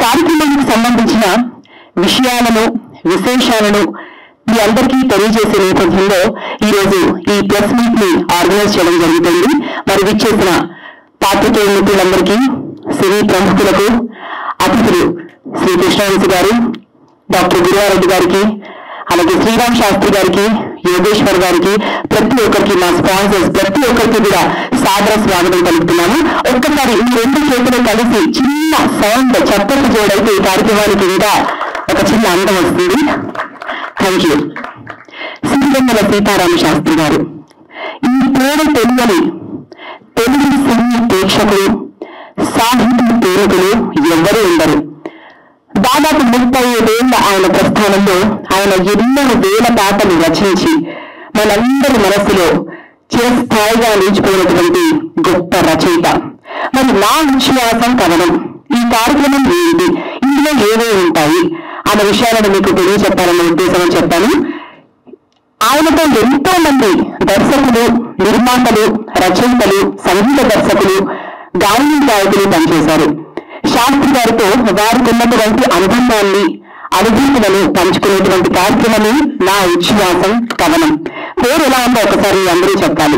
కార్యక్రమానికి సంబంధించిన విషయాలను విశేషాలను మీ అందరికీ తెలియజేసే నేపథ్యంలో ఈరోజు ఈ ప్రెస్ మీట్ ని ఆర్గనైజ్ చేయడం జరుగుతుంది మరి విచ్చేసిన పాత్రికేయ మిత్రులందరికీ సినీ ప్రముఖులకు అతిథులు శ్రీ కృష్ణవంశి గారు డాక్టర్ గురువారెడ్డి గారికి అలాగే శ్రీరామ్ శాస్త్రి గారికి యోగేశ్వర్ గారికి ప్రతి ఒక్కరికి మా స్పాన్సర్స్ ప్రతి ఒక్కరికి కూడా సాదర స్వాగతం కలుపుతున్నాము ఒక్కసారి ఈ రెండు చేతులు కలిసి చిన్న సౌండ్ చప్పట్లు చేయడానికి ఈ కార్యక్రమానికి ఇంకా ఒక చిన్న అందం వస్తుంది థ్యాంక్ యూ సిరివెన్నెల సీతారామ శాస్త్రి గారు ఈ పేరు తెలియని తెలుగు సినీ ప్రేక్షకులు సాహితీ ప్రేమికులు ఎవ్వరూ ఉండరు దాదాపు ముప్పై ఐదేళ్ల ఆయన ప్రస్థానంలో ఆయన ఎన్నో వేల పాటలు రచించి మనందరి మనస్సులో చిరస్థాయిగా నిలిచిపోయినటువంటి గొప్ప రచయిత మరి నా విశ్వాసం కవనం ఈ కార్యక్రమం ఏంటి ఇందులో ఏవే ఉంటాయి అన్న విషయాలను మీకు తెలియచెప్పాలన్న ఉద్దేశం చెప్పాను ఆయనతో ఎంతో మంది దర్శకులు నిర్మాతలు రచయితలు సంగీత దర్శకులు గాయని గాయకులు పనిచేశారు శాస్త్రి గారితో వారికి ఉన్నటువంటి అనుబంధాన్ని అనుభూతులను పంచుకునేటువంటి కార్యక్రమమే నా ఉచ్ఛ్వాసం కవనం పేరు ఎలా ఉందో ఒకసారి అందరూ చెప్పాలి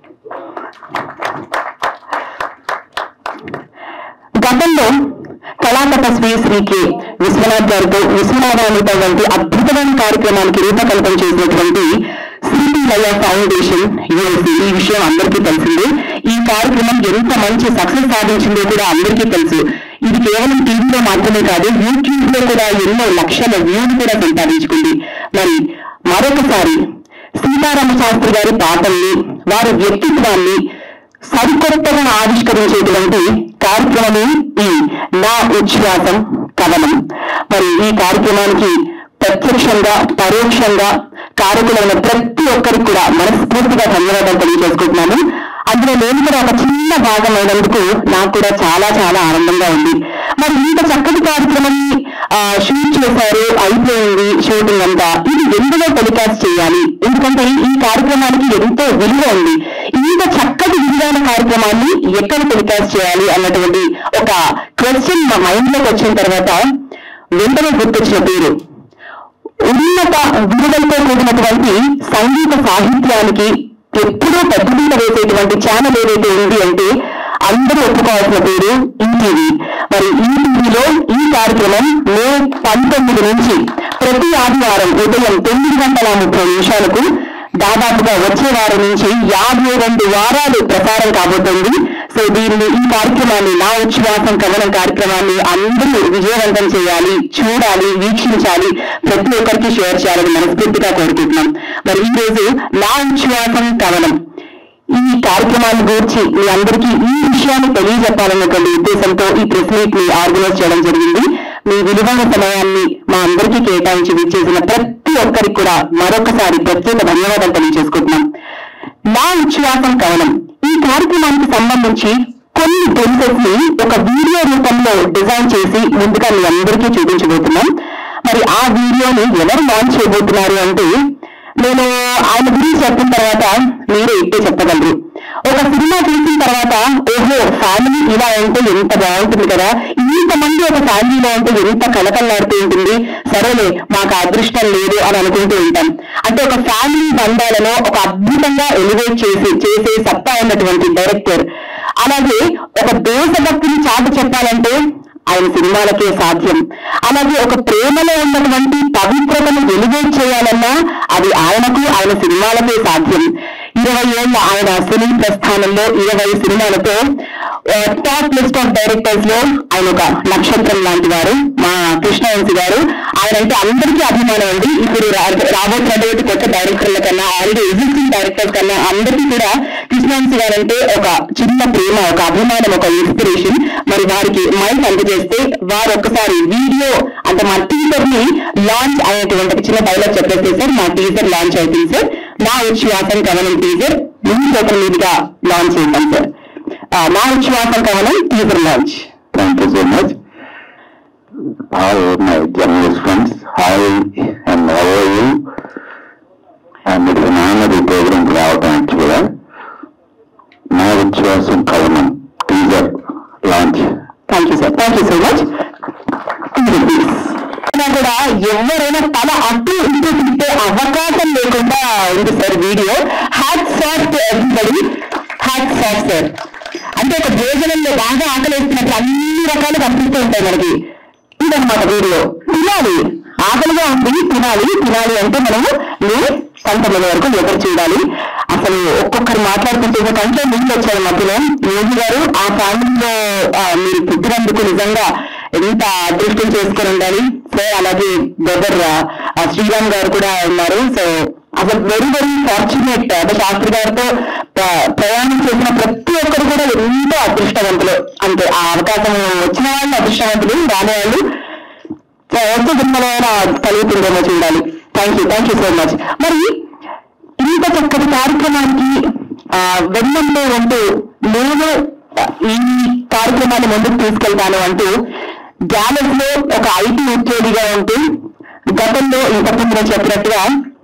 గతంలో కళాతపస్వి శ్రీ కె విశ్వనాథ్ గారితో విశ్వనాథానితో వంటి అద్భుతమైన కార్యక్రమానికి రూపకల్పన చేసినటువంటి శ్రీపి లయ ఫౌండేషన్ యుఎస్సి ఈ విషయం అందరికీ తెలిసిందే ఈ కార్యక్రమం ఎంత మంచి సక్సెస్ సాధించిందో కూడా అందరికీ తెలుసు ఇది కేవలం టీవీలో మాత్రమే కాదు యూట్యూబ్ లో కూడా ఎన్నో లక్షల వ్యూలు కూడా సంపాదించుకుంది మరి మరొకసారి సీతారామ శాస్త్రి గారి పాటల్ని వారి వ్యక్తిత్వాన్ని సరికొత్తగా ఆవిష్కరించేటువంటి కార్యక్రమమే ఈ నా ఉచ్ఛ్వాసం కవనం మరి ఈ కార్యక్రమానికి ప్రత్యక్షంగా పరోక్షంగా కారకులైన ప్రతి ఒక్కరికి కూడా మనస్ఫూర్తిగా ధన్యవాదాలు తెలియజేసుకుంటున్నాను అందులో నేను కూడా ఒక చిన్న భాగం అయినందుకు నాకు కూడా చాలా చాలా ఆనందంగా ఉంది మరి ఇంత చక్కటి కార్యక్రమం షూట్ చేశారు అయిపోయింది షూటింగ్ అంతా ఇది ఎందులో టెలికాస్ట్ చేయాలి ఎందుకంటే ఈ కార్యక్రమానికి ఎంతో విలువ ఉంది ఇంత చక్కటి విలువైన కార్యక్రమాన్ని ఎక్కడ టెలికాస్ట్ చేయాలి అన్నటువంటి ఒక క్వశ్చన్ మా మైండ్ లోకి వచ్చిన తర్వాత వెంటనే గుర్తొచ్చిన పేరు ఉన్నత విలువలతో కూడినటువంటి సంగీత సాహిత్యానికి ఎప్పుడూ పెద్దపీట వేసేటువంటి ఛానల్ ఏదైతే ఉంది అంటే అందరూ ఒప్పుకోవాల్సిన పేరు ఈటీవీ మరి ఈటీవీలో ఈ కార్యక్రమం మే పంతొమ్మిది నుంచి ప్రతి ఆదివారం ఉదయం తొమ్మిది గంటల ముప్పై నిమిషాలకు దాదాపుగా వచ్చే వారం నుంచి యాభై రెండు వారాలు ప్రసారం కాబోతోంది సో దీన్ని ఈ కార్యక్రమాన్ని నా ఉచ్ఛ్వాసం కవనం కార్యక్రమాన్ని అందరూ విజయవంతం చేయాలి చూడాలి వీక్షించాలి ప్రతి ఒక్కరికి షేర్ చేయాలని మనస్ఫూర్తిగా కోరుకుంటున్నాం మరి ఈ రోజు నా ఉచ్ఛ్వాసం కవనం ఈ కార్యక్రమాన్ని గురించి మీ అందరికీ ఈ విషయాన్ని తెలియజెప్పాలన్నటువంటి ఉద్దేశంతో ఈ ప్రెస్ మీట్ ని ఆర్గనైజ్ చేయడం జరిగింది మీ విలువైన సమయాన్ని మా అందరికీ కేటాయించి విచ్చేసిన ప్రతి ఒక్కరికి కూడా మరొకసారి ప్రత్యేక ధన్యవాదాలు తెలియజేసుకుంటున్నాం నా ఉచ్ఛ్వాసం కవనం ఈ కార్యక్రమానికి సంబంధించి కొన్ని ప్రిన్సెస్ ని ఒక వీడియో రూపంలో డిజైన్ చేసి ముందుగా మీ అందరికీ చూపించబోతున్నాం మరి ఆ వీడియోని ఎవరు లాంచ్ చేయబోతున్నారు అంటే నేను ఆయన గురించి చెప్పిన తర్వాత మీరే ఇట్టే చెప్పగలరు ఒక సినిమా చూసిన తర్వాత ఓహో ఫ్యామిలీ ఇలా ఉంటే ఎంత బాగుంటుంది కదా ఇంతమంది ఒక ఫ్యామిలీలో ఉంటే ఎంత కలకల్లాడుతూ ఉంటుంది సరేలే మాకు ఆ అదృష్టం లేదు అని అనుకుంటూ ఉంటాం అంటే ఒక ఫ్యామిలీ బంధాలను ఒక అద్భుతంగా ఎలివేట్ చేసి చేసే సత్తా ఉన్నటువంటి డైరెక్టర్ అలాగే ఒక దేశభక్తిని చాటు చెప్పాలంటే ఆయన సినిమాలకే సాధ్యం అలాగే ఒక ప్రేమలో ఉన్నటువంటి పవిత్రతను ఎలివేట్ చేయాలన్నా అది ఆయనకు ఆయన సినిమాలకే సాధ్యం ఇరవై ఏళ్ళ ఆయన సినీ ప్రస్థానంలో ఇరవై సినిమాలతో టాప్ లిస్ట్ ఆఫ్ డైరెక్టర్స్ లో ఆయన ఒక నక్షత్రం లాంటి వారు మా కృష్ణవంశి గారు ఆయన అంటే అందరికీ అభిమానం అండి ఇప్పుడు రా- రాబోతున్నటువంటి కొత్త డైరెక్టర్ల కన్నా ఆల్రెడీ ఎగ్జిస్టింగ్ డైరెక్టర్స్ కన్నా అందరికీ కూడా కృష్ణవంశి గారు అంటే ఒక చిన్న ప్రేమ ఒక అభిమానం ఒక ఇన్స్పిరేషన్ మరి వారికి మైక్ అందజేస్తే వారు ఒక్కసారి వీడియో అంటే మా టీజర్ ని లాంచ్ అనేటువంటి ఒక చిన్న డైలాగ్ చెప్పేస్తే సార్ మా టీజర్ లాంచ్ అవుతుంది సార్ నా ఉచ్ఛ్వాసం కవనం టీజర్ ముందు సోషల్ మీడియా లాంచ్ చేద్దాం సార్ ఆ, నా ఉచ్ఛ్వాసం కవనం teaser launch Thank you so much. Hi, my journalist friends. Hi, and how are you? And it's an honor ఈ program కి రావటం యాక్చువల్గా నా విశ్వాసం కవనం teaser launch thank you sir thank you so much ఎవరైనా తల అటు ఇటు తిప్పే అవకాశం లేకుండా ఉంది sir video hats off to everybody hats off sir అంటే ఒక భోజనంలో బాగా ఆకలిస్తున్నట్టు అన్ని రకాలు కనిపిస్తూ ఉంటాయి మనకి ఇదన్నమాట వీడియో తినాలి ఆకలిగా ఉంది తినాలి తినాలి అంటే మనము ఏ పంతొమ్మిది వరకు ఎదురు చూడాలి అసలు ఒక్కొక్కరు మాట్లాడుతుంటే ఒక కంట్లో నీళ్ళు వచ్చాయి మధ్యలో యోగి గారు ఆ ఫ్యామిలీలో ఆ, మీరు పుట్టినందుకు నిజంగా ఎంత అదృష్టం చేసుకొని ఉండాలి సో అలాగే బ్రదర్ శ్రీరామ్ గారు కూడా ఉన్నారు సో అసలు వెరీ వెరీ ఫార్చునేట్ అంటే శాస్త్రి గారితో ప్ర- ప్రయాణం చేసిన ప్రతి ఒక్కరు కూడా ఎంతో అదృష్టవంతులు అంతే ఆ అవకాశం వచ్చిన వాళ్ళు అదృష్టవంతులు రాని వాళ్ళు సో వచ్చే జన్మలో కలుగుతుందేమో చూడాలి thank you thank you so much మరి ఇంత చక్కటి కార్యక్రమానికి ఆ, వెన్నంలో ఉంటూ నేను ఈ కార్యక్రమాన్ని ముందుకు తీసుకెళ్తాను అంటూ గ్యాలెస్ లో ఒక ఐటీ ఉద్యోగిగా ఉంటూ గతంలో ఇంతకుముందు నేను చెప్పినట్టుగా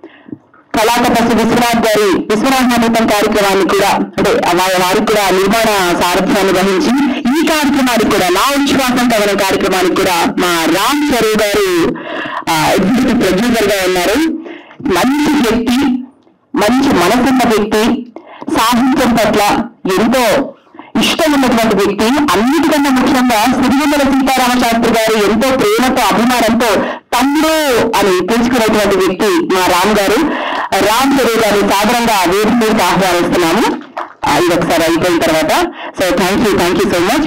కళాతపస్సు విశ్వనాథ్ గారి విశ్వనాథ్ నమూతం కార్యక్రమాన్ని కూడా అంటే వా- వారికి కూడా నిర్మాణ సారథ్యాన్ని వహించి ఈ కార్యక్రమానికి కూడా నా విశ్వాసం కవన కార్యక్రమానికి కూడా మా రామ్ స్వరూప్ గారు ఎగ్జిక్యూటివ్ ప్రొడ్యూసర్ గా ఉన్నారు మంచి వ్యక్తి మంచి మనసున్న వ్యక్తి సాహిత్యం పట్ల ఎంతో ఇష్టం ఉన్నటువంటి వ్యక్తి అన్నిటికన్నా ముఖ్యంగా సిరివెన్నెల సీతారామ శాస్త్రి గారు ఎంతో ప్రేమతో అభిమానంతో తమ్ముడు అని పిలుచుకునేటువంటి వ్యక్తి మా రామ్ గారు రామ్ చెరువు గారు సాధారణంగా వేదిక మీదకి ఆహ్వానిస్తున్నాము ఆ, ఇది ఒకసారి అయిపోయిన తర్వాత so thank you thank you so much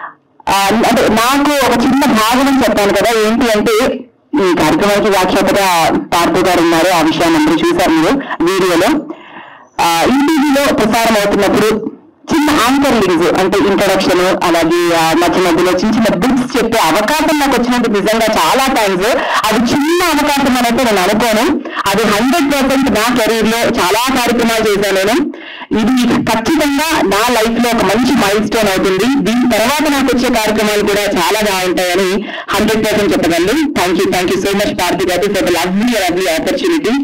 అంటే నాకు ఒక చిన్న భాగం చెప్పాను కదా ఏంటి అంటే ఈ కార్యక్రమానికి వ్యాఖ్యాతగా పార్థు గారు ఉన్నారు ఆ విషయాన్ని అందరూ చూశారు మీరు వీడియోలో ఈటీవీలో ప్రసారం అవుతున్నప్పుడు చిన్న యాంకర్ లింక్స్ అంటే ఇంట్రొడక్షన్ అలాగే ఆ, మధ్య మధ్యలో చిన్న చిన్న బిట్స్ చెప్పే అవకాశం నాకు వచ్చినందుకు నిజంగా చాలా థ్యాంక్స్ అది చిన్న అవకాశం అని అయితే నేను అనుకోను అది హండ్రెడ్ పర్సెంట్ నా కెరీర్ లో చాలా కార్యక్రమాలు చేశాను నేను ఇది ఖచ్చితంగా నా లైఫ్ లో ఒక మంచి మైల్ స్టోన్ అవుతుంది దీని తర్వాత నాకు వచ్చే కార్యక్రమాలు కూడా చాలా బాగుంటాయని హండ్రెడ్ పర్సెంట్ చెప్పగలను thank you thank you so much party గారు ఫర్ లవ్లీ లవ్లీ ఆపర్చునిటీ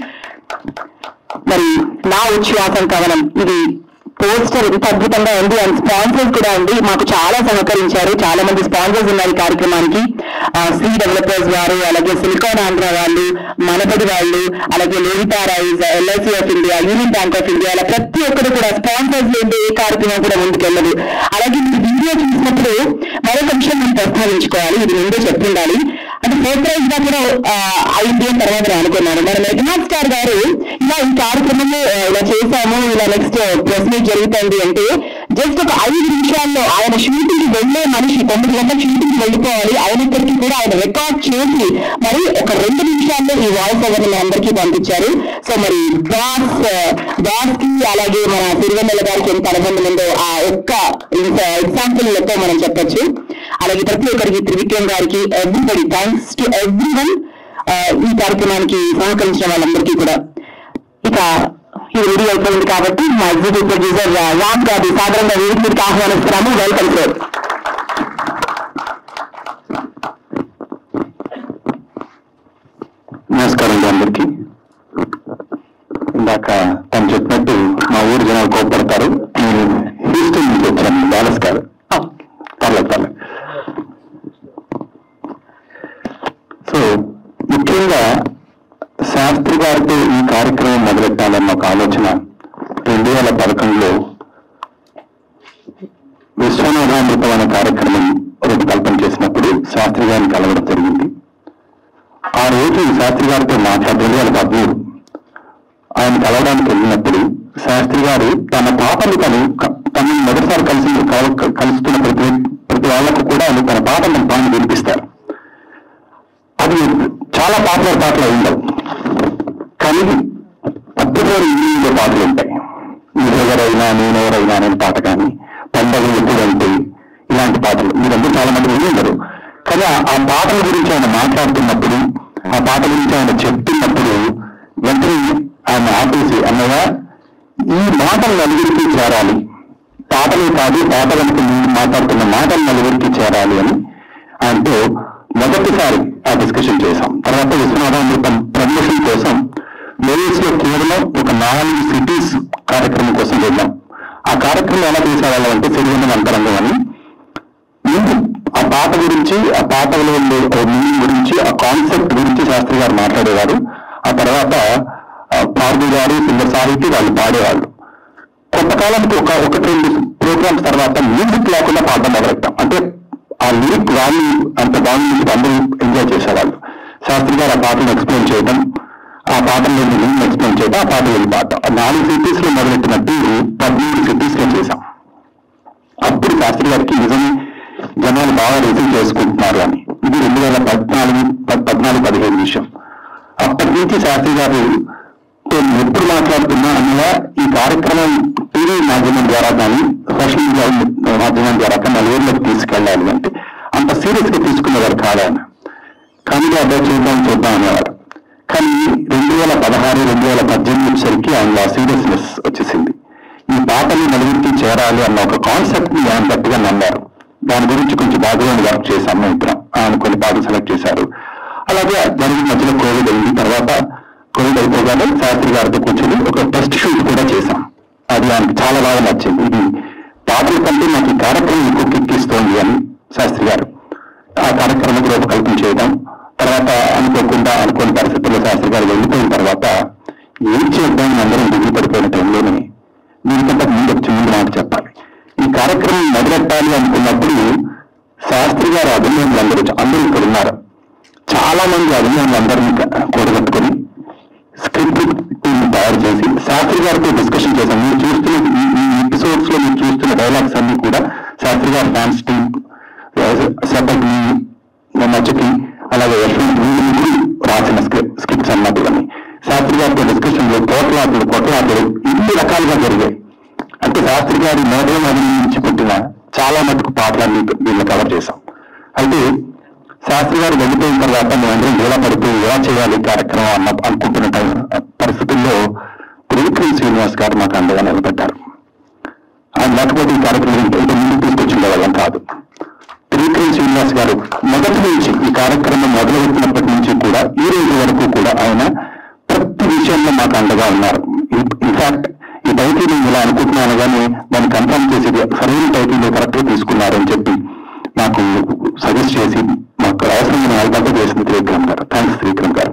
మరి నా ఉచ్ఛ్వాసం కవనం ఇది పోస్టర్ ఎంత అద్భుతంగా ఉంది అండ్ స్పాన్సర్స్ కూడా ఉంది మాకు చాలా సహకరించారు చాలా మంది స్పాన్సర్స్ ఉన్నారు ఈ కార్యక్రమానికి సి డెవలపర్స్ వారు అలాగే సిలికాన్ ఆంధ్ర వాళ్ళు మనబడి వాళ్ళు అలాగే Lohitha rice LIC of India union bank of India అలా ప్రతి ఒక్కరు కూడా స్పాన్సర్స్ లేని ఏ కార్యక్రమం కూడా ముందుకెళ్ళదు అలాగే మీరు వీడియో చూసినప్పుడు మరొక విషయం నేను ప్రస్తావించుకోవాలి ఇది ముందే చెప్తుండాలి అంటే సర్ప్రైజ్ గా కూడా ఆ, అయింది అని తర్వాత నేను అనుకున్నాను మన మెఘనాథ్ స్టార్ గారు ఇలా ఈ కార్యక్రమము ఆ, ఇలా చేశాము ఇలా నెక్స్ట్ ప్రెస్ మీట్ జరుగుతుంది అంటే జస్ట్ ఒక ఐదు నిమిషాల్లో ఆయన షూటింగ్ కి వెళ్లే మనిషి తొమ్మిది గంటల షూటింగ్ కి వెళ్ళిపోవాలి అయినప్పటికీ కూడా ఆయన రికార్డ్ చేసి మరి ఒక రెండు నిమిషాల్లో ఈ వాయిస్ ఓవర్ ని అందరికీ పంపించారు సో మరి బాస్ బాస్ కి అలాగే మన తిరువెన్నెల గారికి ఎంత అనుబంధం ఉందో ఆ ఒక్క ఎగ్జాంపుల్ లెక్క మనం చెప్పొచ్చు అలాగే ప్రతి ఒక్కరికి త్రివిక్రమ్ గారికి everybody thanks to everyone ఈ కార్యక్రమానికి సహకరించిన వాళ్ళందరికీ కూడా ఇక ఈ వీడియో అయిపోయింది కాబట్టి మా ఎగ్జిక్యూటివ్ ప్రొడ్యూసర్ రామ్ గారి సాధారణంగా వేదిక మీదకి ఆహ్వానిస్తున్నాము వెల్కమ్ సార్ నమస్కారం అండి అందరికీ ఇందాక తను చెప్పినట్టు మా ఊరు జనాలు కోపడతారు నేను హ్యూస్టన్ నుంచి వచ్చాను డాలస్ కాదు పర్లేదు పర్లేదు సో ముఖ్యంగా శాస్త్రి గారితో ఈ కార్యక్రమం మొదలెట్టాలన్న ఒక ఆలోచన రెండు వేల పదకొండులో విశ్వనాథామృతం అనే కార్యక్రమం రూపకల్పన చేసినప్పుడు శాస్త్రి గారిని కలవడం జరిగింది ఆ రోజు శాస్త్రి గారితో మాట్లాడలేదు వాళ్ళ పద్మూరు ఆయన కలవడానికి వెళ్ళినప్పుడు శాస్త్రి గారు తన పాపను తను క- తనని మొదటిసారి కలిసి కల- కలుస్తున్న ప్రతి ప్రతి వాళ్ళకు కూడా ఆయన తన పాపను తాను వినిపిస్తారు అది చాలా పాపులర్ పాటలు ఉండవు కానీ అద్భుతమైన ఇంగ్లీష్లో పాటలు ఉంటాయి నువ్వెవరైనా నేనెవరైనా అనే పాట కానీ పండగ ఎప్పుడంటే ఇలాంటి పాటలు మీరందరూ చాలా మంది విని ఉండరు కానీ ఆ- ఆ పాటల గురించి ఆయన మాట్లాడుతున్నప్పుడు ఆ పాట గురించి ఆయన చెప్తున్నప్పుడు వెంటనే ఆయన ఆపేసి అన్నయ్య ఈ మాటలు నలుగురికి చేరాలి పాటలే కాదు పాట వెనుక ముందు మాట్లాడుతున్న మాటలు నలుగురికి చేరాలి అని ఆయనతో మొదటిసారి ఆ డిస్కషన్ చేశాం తర్వాత విశ్వనాథామృతం ప్రమోషన్ కోసం మేయర్స్ లో కేవలం ఒక నాలుగు సిటీస్ కార్యక్రమం కోసం వెళ్ళాం ఆ కార్యక్రమం ఎలా చేసేవాళ్ళం అంటే సిరివెన్నెల అంతరంగం అని ముందు ఆ పాట గురించి ఆ పాటలో ఉండే మీనింగ్ గురించి ఆ కాన్సెప్ట్ గురించి శాస్త్రి గారు మాట్లాడేవారు ఆ తర్వాత ఆ, పార్దు గారు పిల్ల సాహితీ వాళ్ళు పాడేవాళ్ళు కొంతకాలానికి ఒక ఒకటి రెండు ప్రోగ్రామ్స్ తర్వాత మ్యూజిక్ లేకుండా పాడడం మొదలెట్టాం అంటే ఆ లిరిక్ వాల్యూ అంత బాగుంది అందరూ ఎంజాయ్ చేసేవాళ్ళు శాస్త్రి గారు ఆ పాటను ఎక్స్ప్లెయిన్ చేయడం ఆ పాటలో లింక్ ఎక్స్ప్లెయిన్ చేయడం ఆ పాట వెళ్ళి పాట ఆ నాలుగు సిటీస్ లో మొదలెట్టినట్టు పద్మూడు సిటీస్ లో చేశాం అప్పుడు శాస్త్రి గారికి నిజమే జనాలు బాగా రిసీవ్ చేసుకుంటున్నారు అని ఇది రెండు వేల పద్నాలుగు పద్- పద్నాలుగు పదిహేను విషయం అప్పటి నుంచి శాస్త్రి గారు తో ఎప్పుడు మాట్లాడుతున్నా అందులో ఈ కార్యక్రమం టీవీ మాధ్యమం ద్వారా కానీ సోషల్ మీడియా మాధ్యమం ద్వారా కానీ నలుగురిలోకి తీసుకెళ్ళాలి అంటే అంత సీరియస్ గా తీసుకునేవారు కాదు ఆయన కానీ అబ్బాయి చూద్దాం చూద్దాం అనేవారు కానీ రెండు వేల పదహారు రెండు వేల పద్దెనిమిది వచ్చేసరికి ఆయనలో సీరియస్నెస్ వచ్చేసింది ఈ పాటని నలుగురికి చేరాలి అన్న ఒక కాన్సెప్ట్ ని ఆయన గట్టిగా నమ్మారు దాని గురించి కొంచెం బ్యాక్గ్రౌండ్ వర్క్ చేశాం మేము ఇద్దరం ఆయన కొన్ని పాటలు సెలెక్ట్ చేశారు అలాగే జరిగిన మధ్యలో కోవిడ్ అయింది తర్వాత కోవిడ్ అయిపోగానే శాస్త్రి గారితో కూర్చొని ఒక టెస్ట్ షూట్ కూడా చేశాం అది ఆయనకి చాలా బాగా నచ్చింది ఇది పాటల కంటే నాకు ఈ కార్యక్రమం ఎక్కువ కిక్కిస్తోంది అని శాస్త్రి గారు ఆ కార్యక్రమం రూపకల్పన చేయడం తర్వాత అనుకోకుండా అనుకోని పరిస్థితుల్లో శాస్త్రి గారు వెళ్ళిపోయిన తర్వాత ఏం చేద్దాం అని అందరం దిగులు పడిపోయిన టైంలోనే దీనికంటే ముందు వచ్చి ముందు మాట చెప్పాలి ఈ కార్యక్రమం మొదలెట్టాలి అనుకున్నప్పుడు శాస్త్రి గారు అభిమానులు అందరూ అందరూ ఇక్కడ ఉన్నారు చాలా మంది అభిమానులందరినీ కూడగట్టుకొని స్క్రిప్ట్ టీమ్ తయారు చేసి శాస్త్రి గారితో డిస్కషన్ చేశాం మీరు చూస్తున్న ఈ- ఈ ఎపిసోడ్స్ లో మీరు చూస్తున్న డైలాగ్స్ అన్ని కూడా శాస్త్రి గారి ఫ్యాన్స్ టీమ్ శతకి మచ్చకి అలాగే యశ్వంత్ వీళ్ళు ముగ్గురు రాసిన స్క్రిప్ట్స్ అన్నట్టు అని శాస్త్రి గారితో డిస్కషన్ లో కోట్లాటలు కొట్లాటలు ఇన్ని రకాలుగా జరిగాయి అంటే శాస్త్రి గారి మోడల్ నుంచి పుట్టిన చాలా మటుకు పాటలన్నీ వీళ్ళు కవర్ చేశాం అయితే శాస్త్రి గారు వెళ్ళిపోయిన తర్వాత మేమందరం ఎలా పడిపోయి ఎలా చేయాలి ఈ కార్యక్రమం అన్న అనుకుంటున్న టైం పరిస్థితుల్లో త్రివిక్రమ్ శ్రీనివాస్ గారు మాకు అండగా నిలబడ్డారు ఆయన లేకపోతే ఈ కార్యక్రమం ఇంత ఇంత ముందుకు తీసుకొచ్చిన వాళ్ళం కాదు త్రివిక్రమ్ శ్రీనివాస్ గారు మొదటి నుంచి ఈ కార్యక్రమం మొదలుపెట్టినప్పటి నుంచి కూడా ఈ రోజు వరకు కూడా ఆయన ప్రతి విషయంలో మాకు అండగా ఉన్నారు ఇన్ఫాక్ట్ ఈ టైటిల్ నేను ఇలా అనుకుంటున్నాను కానీ దాన్ని కన్ఫర్మ్ చేసి ఇది సరైన టైటిల్ కరెక్ట్ గా తీసుకున్నారు అని చెప్పి నాకు సజెస్ట్ చేసి మాకు అవసరమైన వాళ్ళకంతా చేసింది త్రివిక్రమ్ గారు థ్యాంక్స్ త్రివిక్రమ్ గారు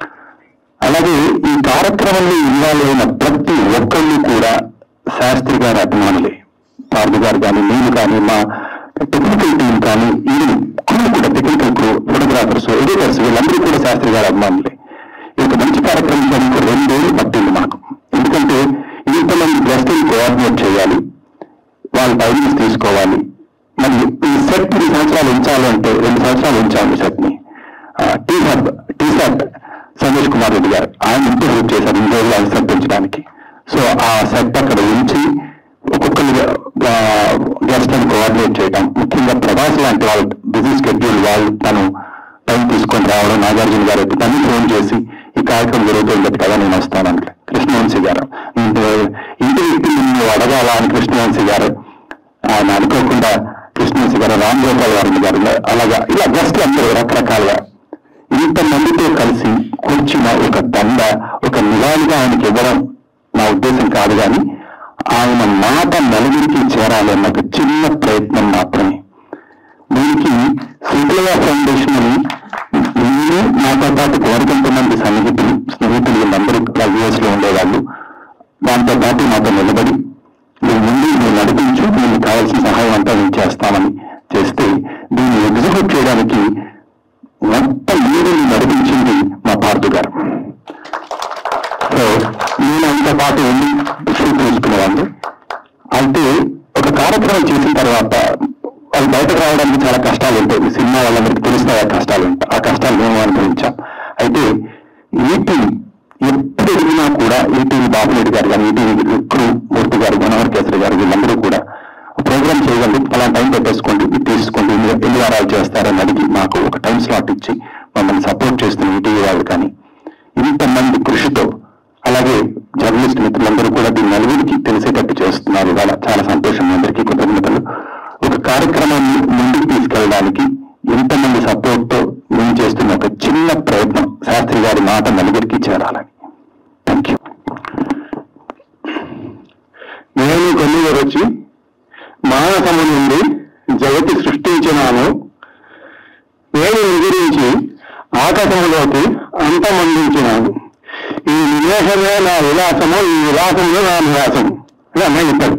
అలాగే ఈ కార్యక్రమంలో ఇన్వాల్వ్ అయిన ప్రతి ఒక్కళ్ళు కూడా శాస్త్రి గారి అభిమానులే పార్దు గారు కానీ నేను కానీ మా టెక్నికల్ టీం కానీ ఈ క్రూ కూడా టెక్నికల్ క్రూ ఫోటోగ్రాఫర్స్ ఎడిటర్స్ వీళ్ళందరూ కూడా శాస్త్రి గారి అభిమానులే ఈ యొక్క మంచి కార్యక్రమం చేయడానికి రెండేళ్ళు పట్టింది మాకు ఎందుకంటే ఇంతమంది గెస్టులు కోఆర్డినేట్ చేయాలి వాళ్ళ టైమింగ్స్ తీసుకోవాలి మరి ఈ సెట్ ఈ సంవత్సరాలు ఉంచాలి అంటే రెండు సంవత్సరాలు ఉంచాము సెట్ ని T hub T set Santosh Kumar Reddy garu ఆయన ఇంటూ హెల్ప్ చేశారు ఇన్ని రోజులు ఆయన సెట్ ఉంచడానికి సో ఆ సెట్ అక్కడ ఉంచి ఒక్కొక్కరు గెస్ట్ అని కోఆర్డినేట్ చేయడం ముఖ్యంగా ప్రభాస్ లాంటి వాళ్ళ బిజీ షెడ్యూల్ వాళ్ళు తను టైం తీసుకొని రావడం నాగార్జున గారు తను ఫోన్ చేసి ఈ కార్యక్రమం జరుగుతుంది కదా నేను వస్తాను కృష్ణవంశీ గారు ఇంటి ఇంటి వ్యక్తి నిన్ను అడగాల అని కృష్ణవంశీ గారు ఆయన అనుకోకుండా కృష్ణవంశీ గారు రామ్ గోపాల్ వర్మ గారు అలాగా ఇలా గెస్ట్ అందరూ రకరకాలుగా ఇంతమందితో కలిసి కూర్చున్న ఒక దండ ఒక నివాళిగా ఆయనకి ఇవ్వడం నా ఉద్దేశం కాదు కానీ ఆయన మాట నలుగురికి చేరాలి అన్న ఒక చిన్న ప్రయత్నం మాత్రమే దీనికి సింగలయ్య ఫౌండేషన్ అని నేను నాతో పాటు మరికొంత మంది సన్నిహితులు స్నేహితులు వీళ్ళందరూ యుఎస్ లో ఉండేవాళ్ళు దాంతో పాటు మాతో నిలబడి నువ్వు ముందు నువ్వు నడిపించు నేను కావాల్సిన సహాయం అంతా నేను చేస్తామని చేస్తే దీన్ని ఎగ్జిక్యూట్ చేయడానికి మొత్తం మీరుని నడిపించింది మా పార్దు గారు సో నేను ఆయనతో పాటు వెళ్ళి షూట్ తీసుకునేవాడిని అయితే ఒక కార్యక్రమం చేసిన తర్వాత అది బయటకు రావడానికి చాలా కష్టాలు ఉంటాయి ఈ సినిమా వాళ్ళందరికీ తెలుస్తాయి ఆ కష్టాలు ఉంటాయి ఆ కష్టాలు మేము అనుభవించాం అయితే ఈటీ ఎప్పుడు ఎదిగినా కూడా ఈటీవీ బాబురెడ్డి గారు కానీ ఈటీవీ క్రూ మూర్తి గారు మనోహర్ కేసరి గారు వీళ్ళందరూ కూడా ప్రోగ్రామ్ చేయగలరు అలా టైం పెట్టేసుకోండి ఇది తీసుకోండి ఎన్ని ఎన్ని వారాలు చేస్తారని అడిగి మాకు ఒక టైం స్లాట్ ఇచ్చి మమ్మల్ని సపోర్ట్ చేస్తున్న ఈటీవీ వాళ్ళు కానీ ఇంతమంది కృషితో అలాగే జర్నలిస్ట్ మిత్రులందరూ కూడా దీన్ని నలుగురికి తెలిసేటట్టు చేస్తున్నారు ఇవాళ చాలా సంతోషం మీ అందరికీ కృతజ్ఞతలు ఒక కార్యక్రమాన్ని ముందుకు తీసుకెళ్ళడానికి ఇంతమంది సపోర్ట్ తో మేము చేస్తున్న ఒక చిన్న ప్రయత్నం శాస్త్రి గారి మాట నలుగురికి చేరాలని థ్యాంక్ యూ నేను కొన్ని వచ్చి మానసము నుండి జగతి సృష్టించినాను నరకటంలోకి అంతమందించినాను ఈ నివేశమే నా విలాసము ఈ విలాసమే నా నివాసం అని అన్నయ్య చెప్పాడు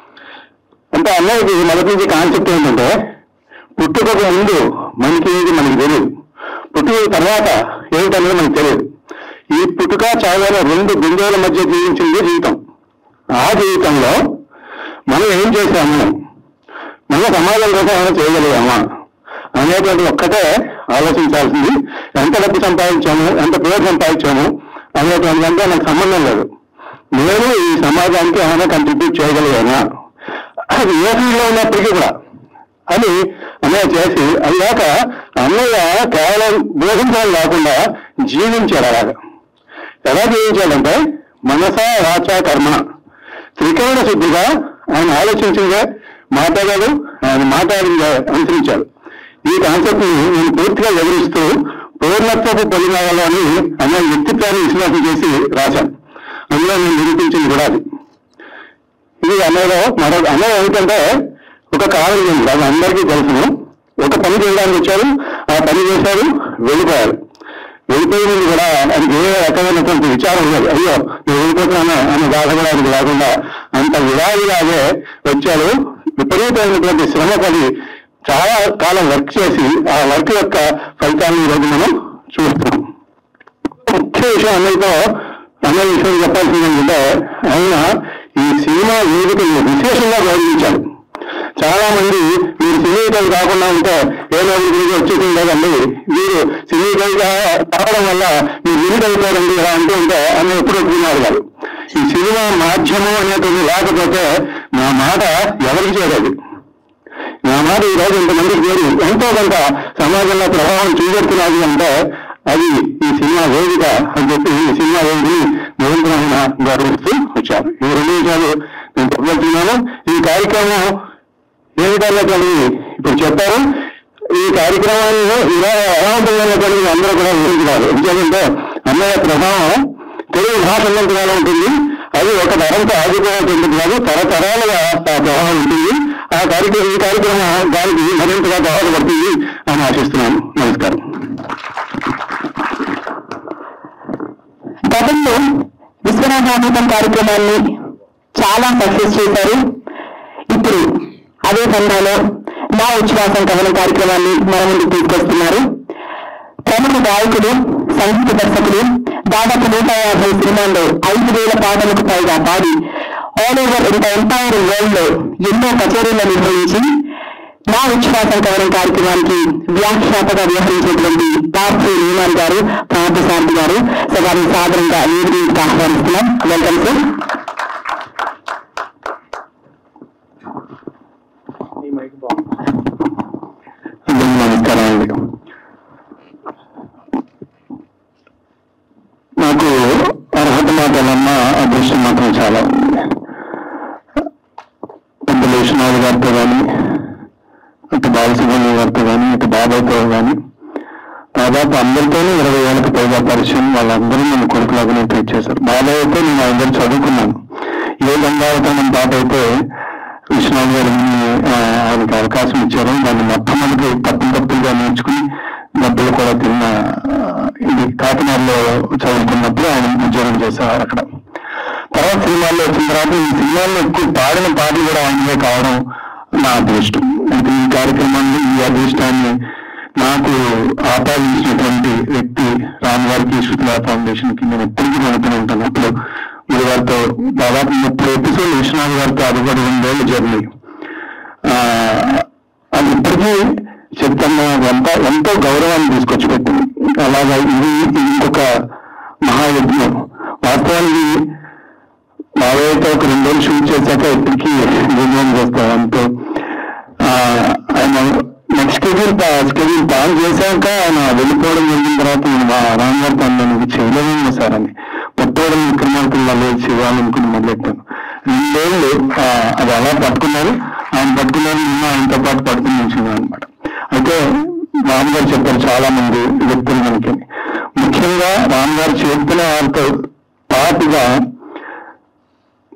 అంటే అన్నయ్యకి మొదటి నుంచి కాన్సెప్ట్ ఏంటంటే పుట్టుకకు ముందు మనకి ఏది మనకి తెలియదు పుట్టుక తర్వాత ఏమిటనేది మనకు తెలియదు ఈ పుట్టుక చావన రెండు బిందువుల మధ్య జీవించింది జీవితం ఆ జీవితంలో మనం ఏం చేశాము మన సమాజం కోసం ఏమైనా చేయగలిగామా అనేటువంటి ఒక్కటే ఆలోచించాల్సింది ఎంత డబ్బు సంపాదించాము ఎంత పేరు సంపాదించాము అనేటువంటి అంటే నాకు సంబంధం లేదు నేను ఈ సమాజానికి ఏమైనా కంట్రిబ్యూట్ చేయగలిగానా అది ఏ ఫీల్డ్లో ఉన్నప్పటికీ కూడా అని అన్నయ్య చేసి అయ్యాక అన్నయ్య కేవలం బోధించడం కాకుండా జీవించాడు అలాగా ఎలా జీవించాడంటే మనస వాచ కర్మ త్రికరణ శుద్ధిగా ఆయన ఆలోచించిందే మాట్లాడాడు ఆయన మాట్లాడిందే అనుసరించాడు ఈ కాన్సెప్ట్ ని నేను పూర్తిగా వివరిస్తూ పూర్ణత్వపు పొలిమాలలో అని అనే వ్యక్తిత్వాన్ని విశ్లేషణ చేసి రాశాను అందులో నేను నిరూపించింది కూడా అది ఇది అన్నయ్యలో మరో అన్నయ్య ఏమిటంటే ఒక కాలం ఉంది అది అందరికీ తెలుసును ఒక పని చేయడానికి వచ్చారు ఆ పని చేశారు వెళ్ళిపోయారు వెళ్ళిపోయే ముందు కూడా ఆయనకి ఏ రకమైనటువంటి విచారం లేదు అయ్యో నేను వెళ్ళిపోతున్నాను అనే బాధ కూడా ఆయనకు లేకుండా అంత విడాదిలాగే వచ్చారు విపరీతమైనటువంటి శ్రమ పడి చాలా కాలం వర్క్ చేసి ఆ వర్క్ యొక్క ఫలితాన్ని ఈరోజు మనం చూస్తున్నాం ముఖ్య విషయం అన్నయ్యతో అన్నయ్య విషయం చెప్పాల్సింది ఏంటంటే ఆయన ఈ సినిమా వేదికను విశేషంగా గౌరవించాడు చాలా మంది మీరు సినీకలు కాకుండా ఉంటే ఏ నోటి గురించి వచ్చేసింది లేదండి మీరు సినీకలుగా కావడం వల్ల మీరు వినిట్ అయిపోరండి ఇలా అంటూ ఉంటే అని ఎప్పుడు ఒప్పుకున్నారు గారు ఈ సినిమా మాధ్యమం అనేటువంటి లేకపోతే నా మాట ఎవరికి చేరేది నా మాట ఈ రోజు ఇంతమందికి చేరి ఎంతో కొంత సమాజంలో ప్రభావం చూపెడుతున్నది అంటే అది ఈ సినిమా వేదిక అని చెప్పి ఈ సినిమా వేదికని నిరంతరమైన గౌరవిస్తూ వచ్చారు ఈ రెండు విషయాలు నేను చెప్పబోతున్నాను ఈ కార్యక్రమం ఏ విధంగా కలిగి ఇప్పుడు చెప్పారు ఈ కార్యక్రమాన్ని ఇలా ఎలా ఉంటుందనే కలిగి అందరూ కూడా వివరించారు ఎందుకంటే అన్నయ్య ప్రభావం తెలుగు భాష ఉన్నంతగా ఉంటుంది అది ఒక తరంతో ఆగిపోయేటువంటి కాదు తరతరాలుగా ఆ ప్రభావం ఉంటుంది ఆ కార్యక్రమం ఈ కార్యక్రమం దానికి మరింతగా దోహదపడుతుంది అని ఆశిస్తున్నాను నమస్కారం గతంలో విశ్వనాథామృతం కార్యక్రమాన్ని చాలా సక్సెస్ చేశారు ఇప్పుడు అదే సంఘంలో నా ఉచ్ఛ్వాసం కథనం కార్యక్రమాన్ని మన ముందుకు తీసుకొస్తున్నారు ప్రముఖ గాయకుడు సంగీత దర్శకుడు దాదాపు నూట యాభై సినిమాల్లో ఐదు వేల పాటలకు పైగా పాడి ఆల్ ఓవర్ ఇంత ఎంటైర్ వరల్డ్ లో ఎన్నో కచేరీలు నిర్వహించి నా ఉచ్ఛ్వాసం కవరం కార్యక్రమానికి వ్యాఖ్యాతగా వ్యవహరించినటువంటి పార్థి నీమాన్ గారు పార్థసారథి గారు సో వారిని సాధారణంగా వేదికకి ఆహ్వానిస్తున్నాం వెల్కమ్ సార్ అందరికీ నమస్కారం అండి నాకు అర్హత మాటలన్నా అదృష్టం మాత్రం చాలా ఉంది పెద్దలు విశ్వనాథ్ గారితో కానీ ఇటు బాలసుబ్రహ్మణ్య గారితో కానీ ఇటు బాబాయ్తో కానీ దాదాపు అందరితోనే ఇరవై ఏళ్ళకి పైగా పరిచయం వాళ్ళందరూ నన్ను కొడుకులాగానే ట్రీట్ చేశారు బాబాయ్ అయితే నేను అందరూ చదువుకున్నాను ఏ గంగావతనం పాట అయితే విశ్వనాథ్ గారు ఆ, ఆయనకి అవకాశం ఇచ్చారు దాన్ని మొట్టమొదటి తప్పులు తప్పులుగా నేర్చుకుని డబ్బులు కూడా తిన్న ఆ, ఇది కాకినాడలో చదువుకున్నప్పుడు ఆయన ఉద్యోగం చేసేవారు అక్కడ తర్వాత సినిమాల్లో వచ్చిన తర్వాత ఈ సినిమాల్లో ఎక్కువ పాడిన పాటలు కూడా ఆయనవే కావడం నా అదృష్టం అయితే ఈ కార్యక్రమాన్ని ఈ అదృష్టాన్ని నాకు ఆపాదించినటువంటి వ్యక్తి రామ్ గారికి శృతుల ఫౌండేషన్ కి నేను ఎప్పటికీ నడుతూనే ఉంటాను అప్పుడు మీరు వారితో దాదాపు ముప్పై ఎపిసోడ్ విశ్వనాథ్ గారితో అది కూడా రెండేళ్ళు జర్నీ ఆ, అది ఇప్పటికీ చెప్తున్న ఎంతో ఎంతో గౌరవాన్ని తీసుకొచ్చి పెట్టింది అలాగా ఇది ఇది ఇంకొక మహాయజ్ఞం వాస్తవానికి బాబాయ్తో ఒక రెండు రోజులు షూట్ చేశాక ఇప్పటికీ రిజైన్ చేస్తాం అంతే ఆ, ఆయన నెక్స్ట్ స్కెడ్యూల్ స్కెడ్యూల్ ప్లాన్ చేశాక ఆయన వెళ్ళిపోవడం జరిగిన తర్వాత నేను మా రామ్ గారితో అన్నాను చేయలేమేమో సార్ అని పుట్టవడం విక్రమార్కులు లేచి చేయాలనుకుని మొదలెట్టాను రెండేళ్ళు ఆ, అది అలా పట్టుకున్నారు ఆయన పట్టుకున్నారు నిన్న ఆయనతో పాటు పడుకుని ఉంచున్నాను అనమాట అయితే రామ్ గారు చెప్పారు చాలా మంది వ్యక్తులు మనకి ముఖ్యంగా రామ్ గారు చెప్పిన వారితో పాటుగా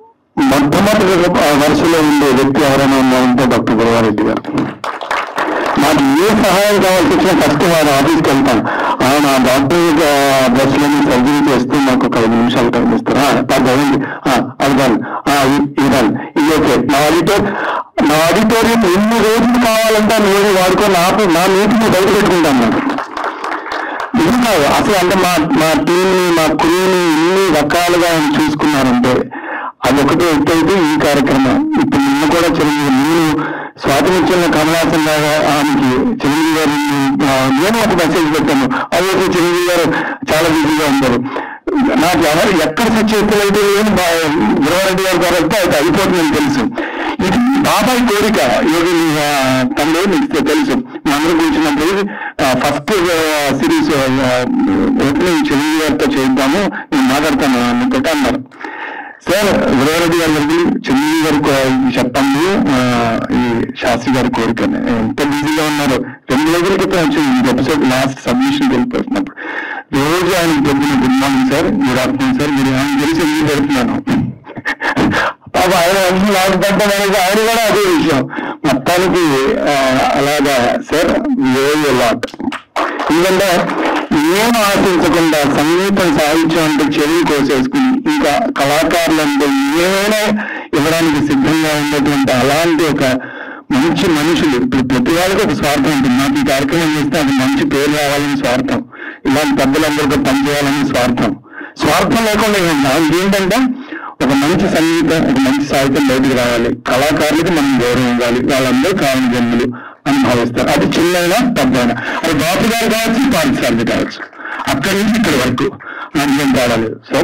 మొట్టమొదటి వరుసలో ఉండే వ్యక్తి ఎవరైనా ఉన్నారంటే డాక్టర్ గురవారెడ్డి గారు నాకు ఏ సహాయం కావాల్సి వచ్చినా ఫస్ట్ వారి ఆఫీస్కి వెళ్తాను ఆ, నా డాక్టర్ బస్సులని సర్జరీ చేస్తూ నాకు ఒక ఐదు నిమిషాలు టైం ఇస్తారా అది అయింది అది కాదు ఇది కాదు ఇది ఓకే నా ఆడిటర్ నా ఆడిటోరియం ఎన్ని రోజులు కావాలంటే అన్ని రోజులు వాడుకో నాకు నా మీటింగ్ బయట పెట్టుకుంటాను నాకు ఇది కాదు అసలు అంటే మా మా టీంని మా క్రూని ఇన్ని రకాలుగా ఆయన చూసుకున్నారంటే అదొకటి ఎత్తైతే ఈ కార్యక్రమం ఇప్పుడు నిన్న కూడా చిరంజీవి నేను స్వాతంత్ర్యంలో కమలాసన్ లాగా ఆమెకి చిరంజీవి గారు ఆ, నేను ఒక మెసేజ్ పెట్టాను అదే చిరంజీవి గారు చాలా బిజీగా ఉన్నారు నాకు ఎవరు ఎక్కడ సచ్చేతులు అయితే ఏమి గురవారెడ్డి గారి ద్వారా వస్తే అది అయిపోతుందని తెలుసు ఇది బాబాయ్ కోరిక ఏది తనలో మీకు తెలుసు మీ అందరూ కూర్చున్నప్పుడు ఫస్ట్ సిరీస్ ఓపెనింగ్ చిరంజీవి గారితో చేద్దాము నేను మాట్లాడతాను అని అన్నారు సార్ గురవారెడ్డి గారి దగ్గర చిరంజీవి గారు కో- చెప్పండి ఆ, ఈ శాస్త్రి గారి కోరిక అని. ఎంత బిజీగా ఉన్నారు రెండు రోజుల క్రితం వచ్చింది ఈ ఎపిసోడ్ లాస్ట్ సబ్మిషన్ వెళ్ళిపోతున్నప్పుడు రోజు ఆయన చెప్పిన good morning sir good afternoon sir మీరు ఆయన తెలిసి ఎందుకు పెడుతున్నాను పాప ఆయన మనిషి నాకు పెట్టడం అనేది ఆయన కూడా అదే విషయం మొత్తానికి ఆ, అలాగా సార్ వెరీ లాట్ ఎందుకంటే ఏం ఆశించకుండా సంగీతం సాహిత్యం అంటే చెరువు కోసేసుకుని ఇంకా కళాకారులు అంటే ఏమైనా ఇవ్వడానికి సిద్ధంగా ఉన్నటువంటి అలాంటి ఒక మంచి మనుషులు ఇప్పుడు ప్రతి వాళ్ళకి ఒక స్వార్థం ఉంటుంది నాకు ఈ కార్యక్రమం చేస్తే అది మంచి పేరు రావాలని స్వార్థం ఇలాంటి పెద్దలందరితో పనిచేయాలని స్వార్థం స్వార్థం లేకుండా ఏం కాదు. ఏంటంటే ఒక మంచి సంగీతం ఒక మంచి సాహిత్యం బయటకు రావాలి కళాకారులకు మనం గౌరవం ఇవ్వాలి వాళ్ళందరూ కారణ జన్ములు అని భావిస్తారు అది చిన్నైనా పెద్దైనా అది బాపు గారు కావచ్చు పాఠశాలది కావచ్చు అక్కడి నుంచి ఇక్కడి వరకు నాకు ఏం తేడా లేదు సార్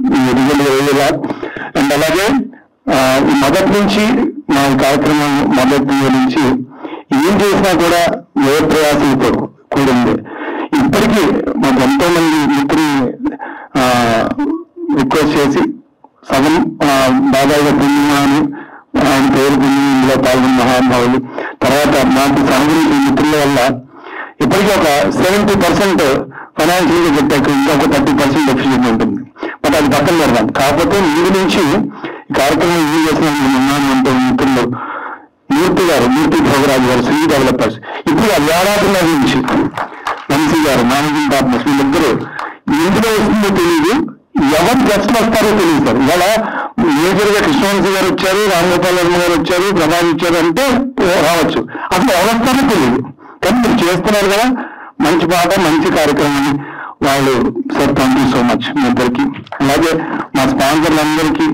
అండ్ అలాగే ఆ, ఈ మొదటి నుంచి మా ఈ కార్యక్రమం మొదటి నుంచి ఏం చేసినా కూడా ఏ ప్రయాసంతో కూడింది ఇప్పటికీ మాకు ఎంతో మంది మిత్రుల్ని రిక్వెస్ట్ చేసి సగం ఆ, బాబాయ్ పుణ్యమా అని ఆయన పేరు పుణ్యం ఇందులో పాల్గొన్న మహానుభావులు తర్వాత నాకు సహకరించిన మిత్రుల వల్ల ఇప్పటికీ ఒక సెవెంటీ పర్సెంట్ ఫైనాన్షియల్ గా చెప్పాక ఇంకా ఒక థర్టీ పర్సెంట్ డెఫిషియట్ ఉంటుంది బట్ అది పక్కన పెడదాం కాకపోతే ముందు నుంచి ఈ కార్యక్రమం ఏం చేసిన ఉన్నాను అంటే మిత్రులు మూర్తి గారు మూర్తి భోగరాజు గారు శ్రీ డెవలపర్స్ ఇప్పుడు ఆ ఏడాదిన్నర నుంచి వంశీ గారు మేనేజింగ్ పార్ట్నర్స్ వీళ్ళిద్దరూ ఎందులో వస్తుందో తెలియదు ఎవరు గెస్ట్లు వస్తారో తెలియదు సార్ ఇవాళ మేజర్ గా కృష్ణవంశీ గారు వచ్చారు రామగోపాల్ వర్మ గారు వచ్చారు ప్రభాస్ వచ్చారు అంటే రావచ్చు అసలు ఎవరు వస్తారో తెలియదు కానీ మీరు చేస్తున్నారు కదా మంచి పాట మంచి కార్యక్రమం వాళ్ళు sir thank you so much మీ ఇద్దరికి అలాగే మా స్పాన్సర్లందరికీ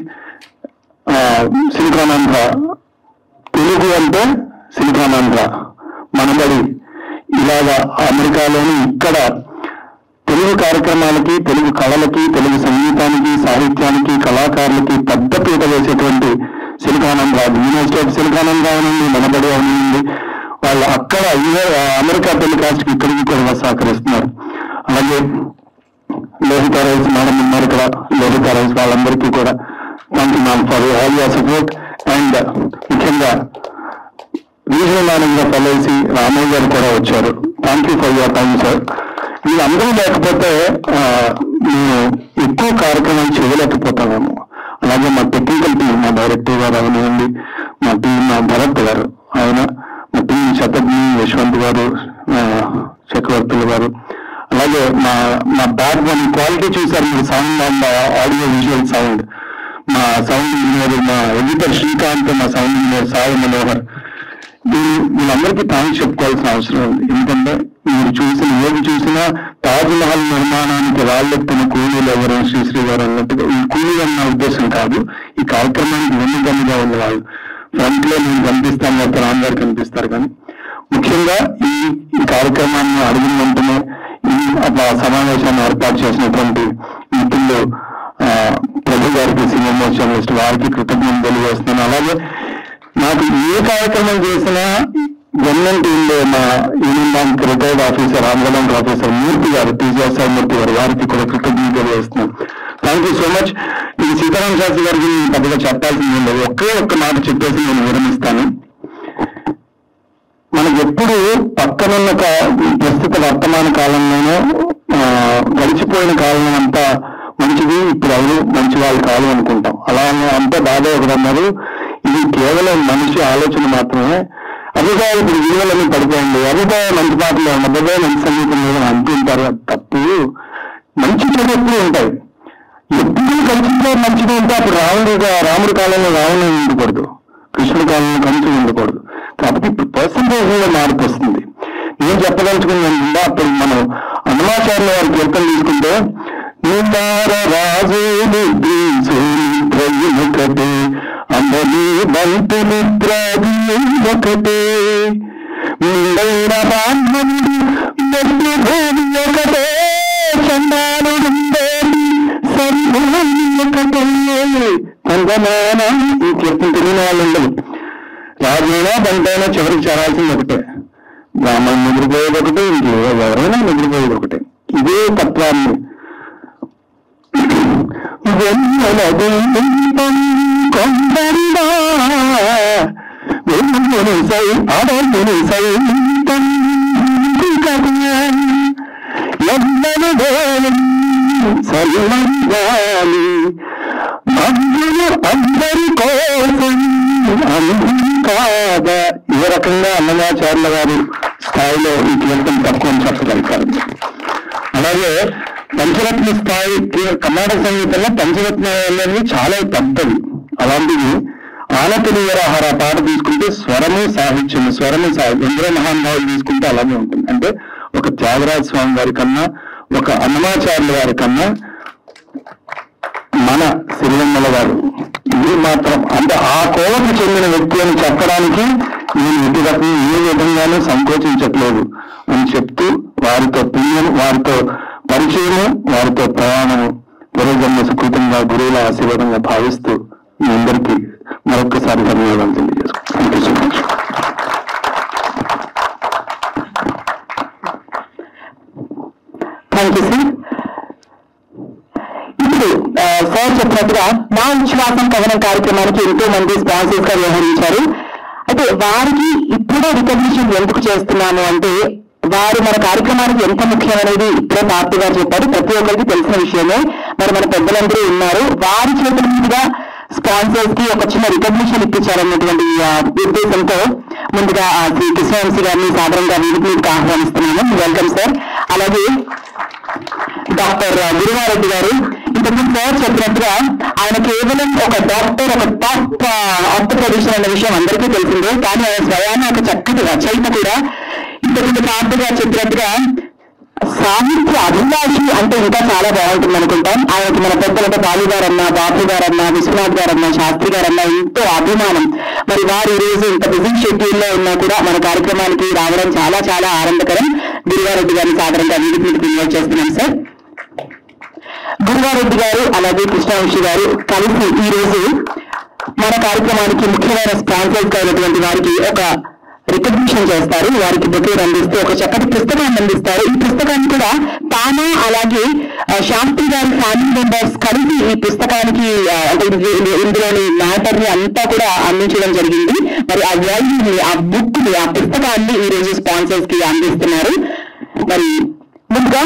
సిలికానాంధ్ర తెలుగు అంటే సిలికానాంధ్ర మనబడి ఇలాగా అమెరికాలోని ఇక్కడ తెలుగు కార్యక్రమాలకి తెలుగు కళలకి తెలుగు సంగీతానికి సాహిత్యానికి కళాకారులకి పెద్ద పీట వేసేటువంటి సిలికానంద యూనివర్సిటీ ఆఫ్ సిలికానంద అవనండి మనబడి అవనండి వాళ్ళు అక్కడ యువ- అమెరికా టెలికాస్ట్ కి ఇక్కడికి కూడా సహకరిస్తున్నారు అలాగే లోహిత రైస్ మేడం ఉన్నారు ఇక్కడ లోహిత రైస్ వాళ్ళందరికీ కూడా thank you ma'am for all your support and ముఖ్యంగా regional manager of LIC Ramaiah garu కూడా వచ్చారు thank you for your time sir వీళ్ళందరూ లేకపోతే ఆ, మేము ఎక్కువ కార్యక్రమాలు చేయలేకపోతాము అలాగే మా టెక్నికల్ టీం మా డైరెక్టర్ గారు అవనివ్వండి మా టీం మా భరత్ గారు ఆయన మా టీం శతజ్ఞి యశ్వంత్ గారు ఆ, చక్రవర్తులు గారు అలాగే మా మా బ్యాక్ వన్ క్వాలిటీ చూసారు మీరు sound and audio visual sound మా సౌండ్ ఇంజనీర్ మా ఎడిటర్ శ్రీకాంత్ మా సౌండ్ ఇంజనీర్ సాయి మనోహర్ వీళ్ళు వీళ్ళందరికీ థ్యాంక్స్ చెప్పుకోవాల్సిన అవసరం ఉంది ఎందుకంటే మీరు చూసిన ఏది చూసినా తాజ్ మహల్ నిర్మాణానికి వాళ్ళెత్తిన కూలీలు ఎవరు శ్రీశ్రీ గారు అన్నట్టుగా ఈ కూలీలు అన్న ఉద్దేశం కాదు ఈ కార్యక్రమానికి వెన్నుదన్నుగా ఉన్న వాళ్ళు ఫ్రంట్ లో నేను కనిపిస్తాను లేకపోతే రామ్ గారు కనిపిస్తారు కానీ ముఖ్యంగా ఈ ఈ కార్యక్రమాన్ని అడిగిన వెంటనే ఈ అట్లా సమావేశాన్ని ఏర్పాటు చేసినటువంటి మిత్రులు ఆ, ప్రభు గారికి సీనియర్ మోస్ట్ జర్నలిస్ట్ వారికి కృతజ్ఞతలు తెలియజేస్తున్నాను అలాగే నాకు ఏ కార్యక్రమం చేసినా గవర్నమెంట్ ఉండే మా యూనియన్ బ్యాంక్ రిటైర్డ్ ఆఫీసర్ ఆంధ్రలో ప్రొఫెసర్ మూర్తి గారు టీజీఎస్ఆర్ మూర్తి గారు వారికి కూడా కృతజ్ఞతలు తెలియజేస్తున్నాను థ్యాంక్ యూ సో మచ్ ఇది సీతారాం శాస్త్రి గారికి నేను పెద్దగా చెప్పాల్సింది లేదు ఒకే ఒక్క మాట చెప్పేసి నేను విరమిస్తాను మనకి ఎప్పుడు పక్కనున్న కా- ప్రస్తుత వర్తమాన కాలంలోనూ ఆ, గడిచిపోయిన కాలం అంతా మంచిది ఇప్పుడు ఎవరు మంచి వాళ్ళు కాదు అనుకుంటాం అలా అంతా బాధ ఒకటి అన్నారు ఇది కేవలం మనిషి ఆలోచన మాత్రమే అభిప్రాయ ఇప్పుడు విలువలన్నీ పడిపోయింది అభిప్రాయ మంచి పాటలు అభిప్రాయ మంచి సంగీతం లేదని అంటుంటారు అది తప్పు మంచి చెడు ఎప్పుడు ఉంటాయి ఎప్పుడు కలిసితే మంచిది ఉంటే అప్పుడు రాముడు రాముడి కాలంలో రావణం ఉండకూడదు కృష్ణుడి కాలంలో కంచు ఉండకూడదు కాబట్టి ఇప్పుడు పర్సంటేజ్ లో మార్పు వస్తుంది నేను చెప్పదలుచుకున్నది అప్పుడు మనం అన్నమాచార్య వారి కీర్తన తీసుకుంటే నిందార రాజు నిద్రయుమొకటే అందరి బంటు నిద్రాది ఒకటే నిండైన బ్రాహ్మణుడు నెట్టి భూమి ఒకటే చండాలుడుండేది సరిభూమి ఒకటే కొందమానం ఈ కీర్తన తెలియని వాళ్ళు ఉండదు రాజైనా బంటైనా చివరికి చేరాల్సింది ఒకటే బ్రాహ్మణుడు నిద్రపోయేది ఒకటే ఇంకే ఎవరైనా నిద్రపోయేది ఒకటే ఇదే తత్వాన్ని వెన్నెలది ఇంపం కొందరిదా వెన్నుని సై అడవుని సై ఇంపం కదా ఎన్నను సల్లంగాలి మందులు అందరి కోసం కాదా ఏ రకంగా అన్నమాచార్యుల గారి స్థాయిలో ఈ కీర్తన తక్కువ అని చెప్పగలుగుతారు అలాగే పంచరత్న స్థాయి కీ- కర్ణాటక సంగీతంలో పంచరత్న అనేది చాలా పెద్దది అలాంటిది ఆనతినియరాహార పాట తీసుకుంటే స్వరము సాహిత్యం స్వరము సాహిత్యం ఇంద్ర మహానుభావులు తీసుకుంటే అలాగే ఉంటుంది అంటే ఒక త్యాగరాజ స్వామి వారి కన్నా ఒక అన్నమాచార్యుల వారి కన్నా మన సిరివెన్నెల గారు ఇది మాత్రం అంటే ఆ కోవకు చెందిన వ్యక్తి అని చెప్పడానికి నేను ఎటు రకం ఏ విధంగానూ సంకోచించట్లేదు అని చెప్తూ వారితో పుణ్యం వారితో పరిచయము వారితో ప్రయాణము పూర్వజన్మ సుకృతంగా గురువుల ఆశీర్వాదంగా భావిస్తూ మీ అందరికీ మరొకసారి ధన్యవాదాలు తెలియజేసుకుంటాను థ్యాంక్ యూ సార్ ఇప్పుడు ఆ, సార్ చెప్పినట్టుగా నా విశ్వాసం కథనం కార్యక్రమానికి ఎంతో మంది స్పాన్సర్స్ గా వ్యవహరించారు అయితే వారికి ఇప్పుడే రికగ్నిషన్ ఎందుకు చేస్తున్నాము అంటే వారు మన కార్యక్రమానికి ఎంత ముఖ్యమనేది ఇప్పుడే పార్టీ గారు చెప్పారు ప్రతి ఒక్కరికి తెలిసిన విషయమే మరి మన పెద్దలందరూ ఉన్నారు వారి చేతుల మీదుగా స్పాన్సర్స్ కి ఒక చిన్న రికగ్నిషన్ ఇప్పించాలన్నటువంటి ఆ, ఉద్దేశంతో ముందుగా ఆ, శ్రీ కృష్ణవంశీ గారిని సాధారణంగా వీరికి మీకు ఆహ్వానిస్తున్నాము వెల్కమ్ సార్ అలాగే డాక్టర్ గురువారెడ్డి గారు ఇంతకుముందు సార్ చెప్పినట్టుగా ఆయన కేవలం ఒక డాక్టర్ ఒక టాప్ ఆర్థోపెడిషన్ అనే విషయం అందరికీ తెలిసిందే కానీ ఆయన స్వయాన్ని ఒక చక్కటి రచయిత కూడా ఇంతకుముందు పార్టీ గారు చెప్పినట్టుగా సాహిత్య అభిలాషి అంటే ఇంకా చాలా బాగుంటుంది అనుకుంటాం ఆయనకి మన పెద్దలతో బాలు గారన్నా బాపు గారన్నా విశ్వనాథ్ గారన్నా శాస్త్రి గారన్నా ఎంతో అభిమానం మరి వారు ఈ రోజు ఇంత బిజీ షెడ్యూల్ లో ఉన్నా కూడా మన కార్యక్రమానికి రావడం చాలా చాలా ఆనందకరం గురువారెడ్డి గారిని సాధారణంగా వీడికి మీకు ఇన్వైట్ చేస్తున్నాం సార్ గురువారెడ్డి గారు అలాగే కృష్ణవంశీ గారు కలిసి ఈ రోజు మన కార్యక్రమానికి ముఖ్యమైన స్పాన్సర్స్ అయినటువంటి వారికి ఒక రికగ్నిషన్ చేస్తారు వారికి బొకేలు అందిస్తూ ఒక చక్కటి పుస్తకాన్ని అందిస్తారు ఈ పుస్తకాన్ని కూడా తాను అలాగే ఆ, శాస్త్రి గారి ఫ్యామిలీ మెంబర్స్ కలిసి ఈ పుస్తకానికి ఆ, అంటే ఇది- ఇది- ఇందులోని మ్యాటర్ ని అంతా కూడా అందించడం జరిగింది మరి ఆ వాల్యూని ఆ బుక్ ని ఆ పుస్తకాన్ని ఈ రోజు స్పాన్సర్స్ కి అందిస్తున్నారు మరి ముందుగా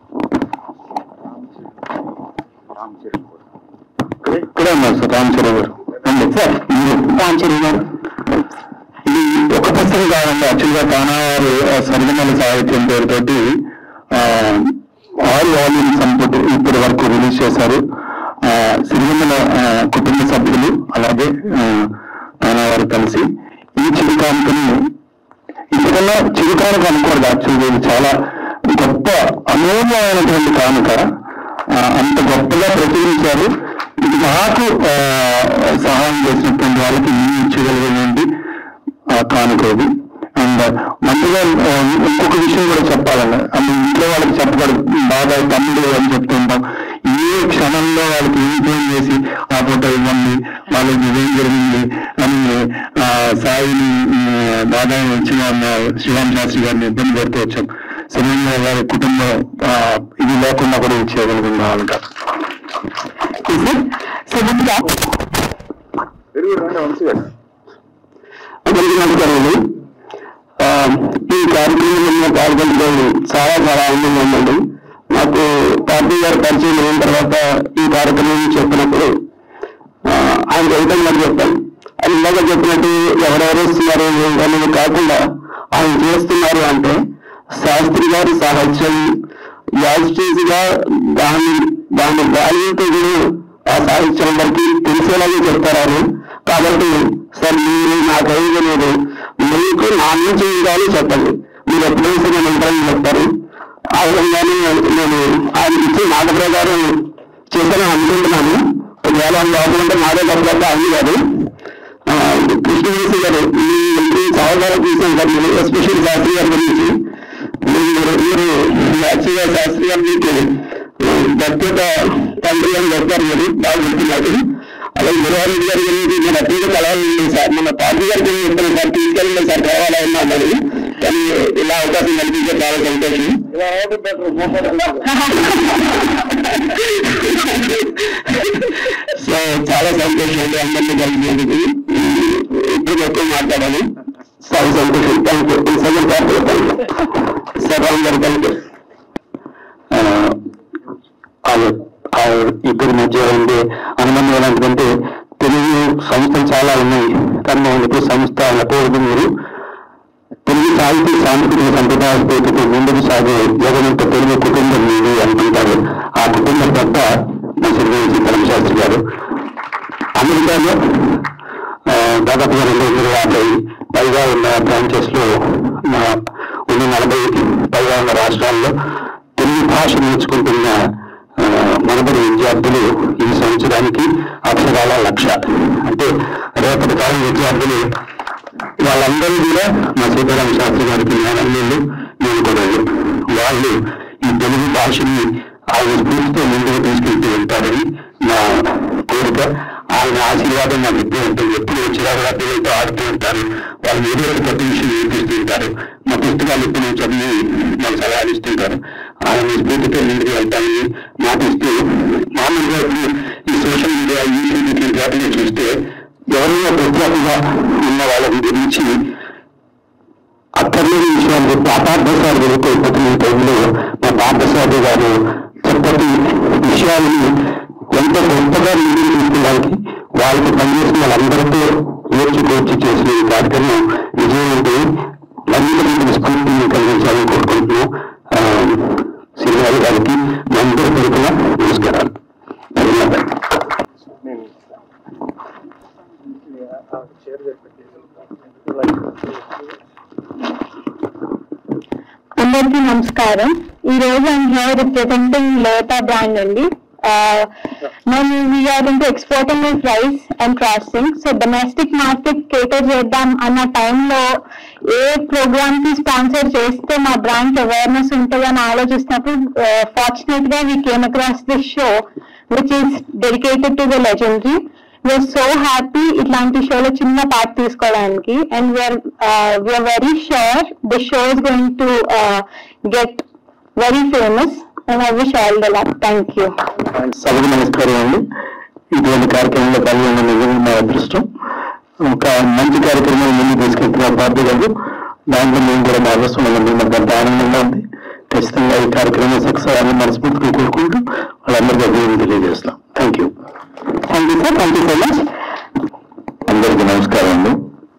ఇక్కడే ఉన్నారు సార్ రామచంద్ర గారు రండి సార్ మీరు రామచంద్ర గారు ఇది ఒక పుస్తకం కాదండి యాక్చువల్గా తానావారు సరిగమల సాహిత్యం పేరుతోటి ఆ, ఆరు వాల్యూమ్ సంపుటి ఇప్పటి వరకు రిలీజ్ చేశారు ఆ, సిరిగమల ఆ, కుటుంబ సభ్యులు అలాగే ఆ, తానావారు కలిసి ఈ చిరుకానుకని ఇంతకన్నా చిరుకానుక అనుకోరు యాక్చువల్గా ఇది చాలా గొప్ప అమూల్యమైనటువంటి కానుక ఆ, అంత గొప్పగా ప్రచురించారు ఇది నాకు ఆ, సహాయం చేసినటువంటి వాళ్ళకి నేను ఇచ్చగలిగినండి ఆ కానుకోది అండ్ మంచిగా ఆ, ఇంకొక విషయం కూడా చెప్పాలండి అంటే ఇంట్లో వాళ్ళకి చెప్పకూడదు బాబాయ్ తమ్ముడు అని చెప్తుంటాం ఏ క్షణంలో వాళ్ళకి ఏం ఫోన్ చేసి ఆ ఫోటో ఇవ్వండి వాళ్ళకి ఇదేం జరిగింది అని ఆ, సాయిని బాగా ఇచ్చిన మా శివాం శాస్త్రి గారిని ఇబ్బంది పెడుతూ వచ్చాం సినిమా గారి కుటుంబం ఆ, ఇది లేకుండా కూడా ఇచ్చేయగలుగుతుంది వాళ్ళకి సార్ సో ముందుగా అందరికీ నమస్కారాలు ఆ, ఈ కార్యక్రమంలో పాల్గొనడం చాలా చాలా ఆనందంగా ఉందండి నాకు పార్టీ గారు పరిచయం అయిన తర్వాత ఈ కార్యక్రమం చెప్పినప్పుడు ఆ, ఆయన చైతన్య గారు చెప్పాను అది ఇందాక చెప్పినట్టు ఎవరెవరు ఇస్తున్నారు అనేది కాకుండా ఆయన చేస్తున్నారు అంటే శాస్త్రి గారి సాహిత్యం యాజిటీగా దాని దాని వాల్యూతో కూడా ఆ సాహిత్యం వరకు తెలిసేలాగే చెప్తారు ఆయన. కాబట్టి సార్ మీరు నాకు ఐదు లేదు మీకు నా నుంచి ఉండాలి చెప్పండి మీరు ఎప్పుడైతే నేను ఉంటారని చెప్తారు ఆ విధంగానే నేను ఆయన ఇచ్చే మాట ప్రకారం చేశాను అనుకుంటున్నాను ఒకవేళ లోపలంటే నాదే తప్ప అయింది కాదు ఆ, కృష్ణవేసి గారు మీ మీ సహకారం చూసాం సార్ మీరు ఎస్పెషల్ శాస్త్రి గారి గురించి మీరు మీరు యాక్చువల్గా శాస్త్రి గారు మీకు దత్తత తండ్రి అని చెప్పారు మీరు బాగా గుర్తున్నారు అలాగే గురవారెడ్డి గారి గురించి నేను అత్యంత కలవాలి సార్ మన పార్టీ గారికి చెప్తాను సార్ తీసుకెళ్ళండి సార్ కావాలా అన్నది కానీ ఇలా అవకాశం కల్పించే చాలా సంతోషం సో చాలా సంతోషం అండి అందరినీ కలిగినందుకు ఇప్పుడు ఎక్కువ మాట్లాడాలి చాలా సంతోషం thank you second party sir Ram garu thank you ఆ ఇద్దరి మధ్య ఉండే అనుబంధం ఎలాంటిదంటే తెలుగు సంస్థలు చాలా ఉన్నాయి కానీ నేను ఎప్పుడు సంస్థ అనకూడదు మీరు తెలుగు సాహిత్య సాంస్కృతిక సంప్రదాయ స్ఫూర్తితో ముందుకు సాగే జగనంత తెలుగు కుటుంబం మీది అనుకుంటారు ఆ కుటుంబం పెద్ద మా శ్రీ పరమశాస్త్రి గారు అమెరికాలో ఆ, దాదాపుగా రెండు వందల యాభై పైగా ఉన్న బ్రాంచెస్ లో మా ఉన్న నలభై పైగా ఉన్న రాష్ట్రాల్లో తెలుగు భాష నేర్చుకుంటున్న ఆ, మనబడి విద్యార్థులు ఈ సంవత్సరానికి అక్షరాల లక్ష అంటే రేపటి కాలం విద్యార్థులు వాళ్ళందరూ కూడా మా సీతారామ శాస్త్రి గారికి జ్ఞానమూలు నేను కూడా వాళ్ళు ఈ తెలుగు భాషని ఆయన స్ఫూర్తితో ముందుకు తీసుకెళ్తూ ఉంటారని నా కోరిక ఆయన ఆశీర్వాదం నాకు ఎప్పుడు ఉంటుంది ఎప్పుడు వచ్చినా కూడా పిల్లలతో ఆడుతూ ఉంటారు వాళ్ళు ఏదో ఒక కొత్త విషయం నేర్పిస్తూ ఉంటారు మా పుస్తకాలు ఎప్పుడు నేను చదివి నాకు సలహాలు ఇస్తుంటారు ఆయన స్ఫూర్తితో ముందుకు వెళ్తానని మాటిస్తూ మామూలుగా ఇప్పుడు ఈ సోషల్ మీడియా యూట్యూబ్ ఇట్లాంటి వాటిని చూస్తే ఎవరైనా ప్రత్యేకంగా ఉన్న వాళ్ళ గురించి అక్కర్లేని విషయాలు చెప్పి అపార్థసారి వెళ్తే ఈ టైంలో మా పార్థసారి గారు చక్కటి విషయాలని ఎంతో గొప్పగా ముందుకు తీసుకెళ్ళడానికి వాళ్ళకి పనిచేసిన వాళ్ళందరితో నేర్చుకోవచ్చు చేసిన ఈ కార్యక్రమం విజయవంతం మరింత మంది స్ఫూర్తిని కలిగించాలని కోరుకుంటున్నాం ఆ, శ్రీవారి గారికి మా అందరి తరఫున నమస్కారాలు ధన్యవాదాలు అందరికీ నమస్కారం ఈ రోజు ఐమ్ హియర్ రిప్రజెంటింగ్ లోటా బ్రాండ్ అండి మేము we're into exporting of rice and processing so domestic market cater చేద్దాం అన్న టైంలో ఏ ప్రోగ్రామ్ కి స్పాన్సర్ చేస్తే మా బ్రాండ్ అవేర్నెస్ ఉంటుందని ఆలోచిస్తున్నప్పుడు ఫార్చునేట్ గా we came across this show which is dedicated to the legendary we're so happy ఇట్లాంటి షోలో చిన్న పార్ట్ తీసుకోవడానికి and we're we're very sure the show is going to get very famous and I wish all the luck thank you సభకు నమస్కారం అండి ఇటువంటి కార్యక్రమంలో పాల్గొన్న నిజంగా మా అదృష్టం ఒక మంచి కార్యక్రమం ముందు తీసుకెళ్తున్న పార్టీ గారు దాంట్లో మేము కూడా భాగస్వామ్యం ఉంది మాకు అంత ఆనందంగా ఉంది ఖచ్చితంగా ఈ కార్యక్రమం సక్సెస్ అవ్వాలని మనస్ఫూర్తిగా కోరుకుంటూ వాళ్ళందరికీ అభివృద్ధి తెలియజేస్తాం thank you thank you sir thank you so much అందరికీ నమస్కారం అండి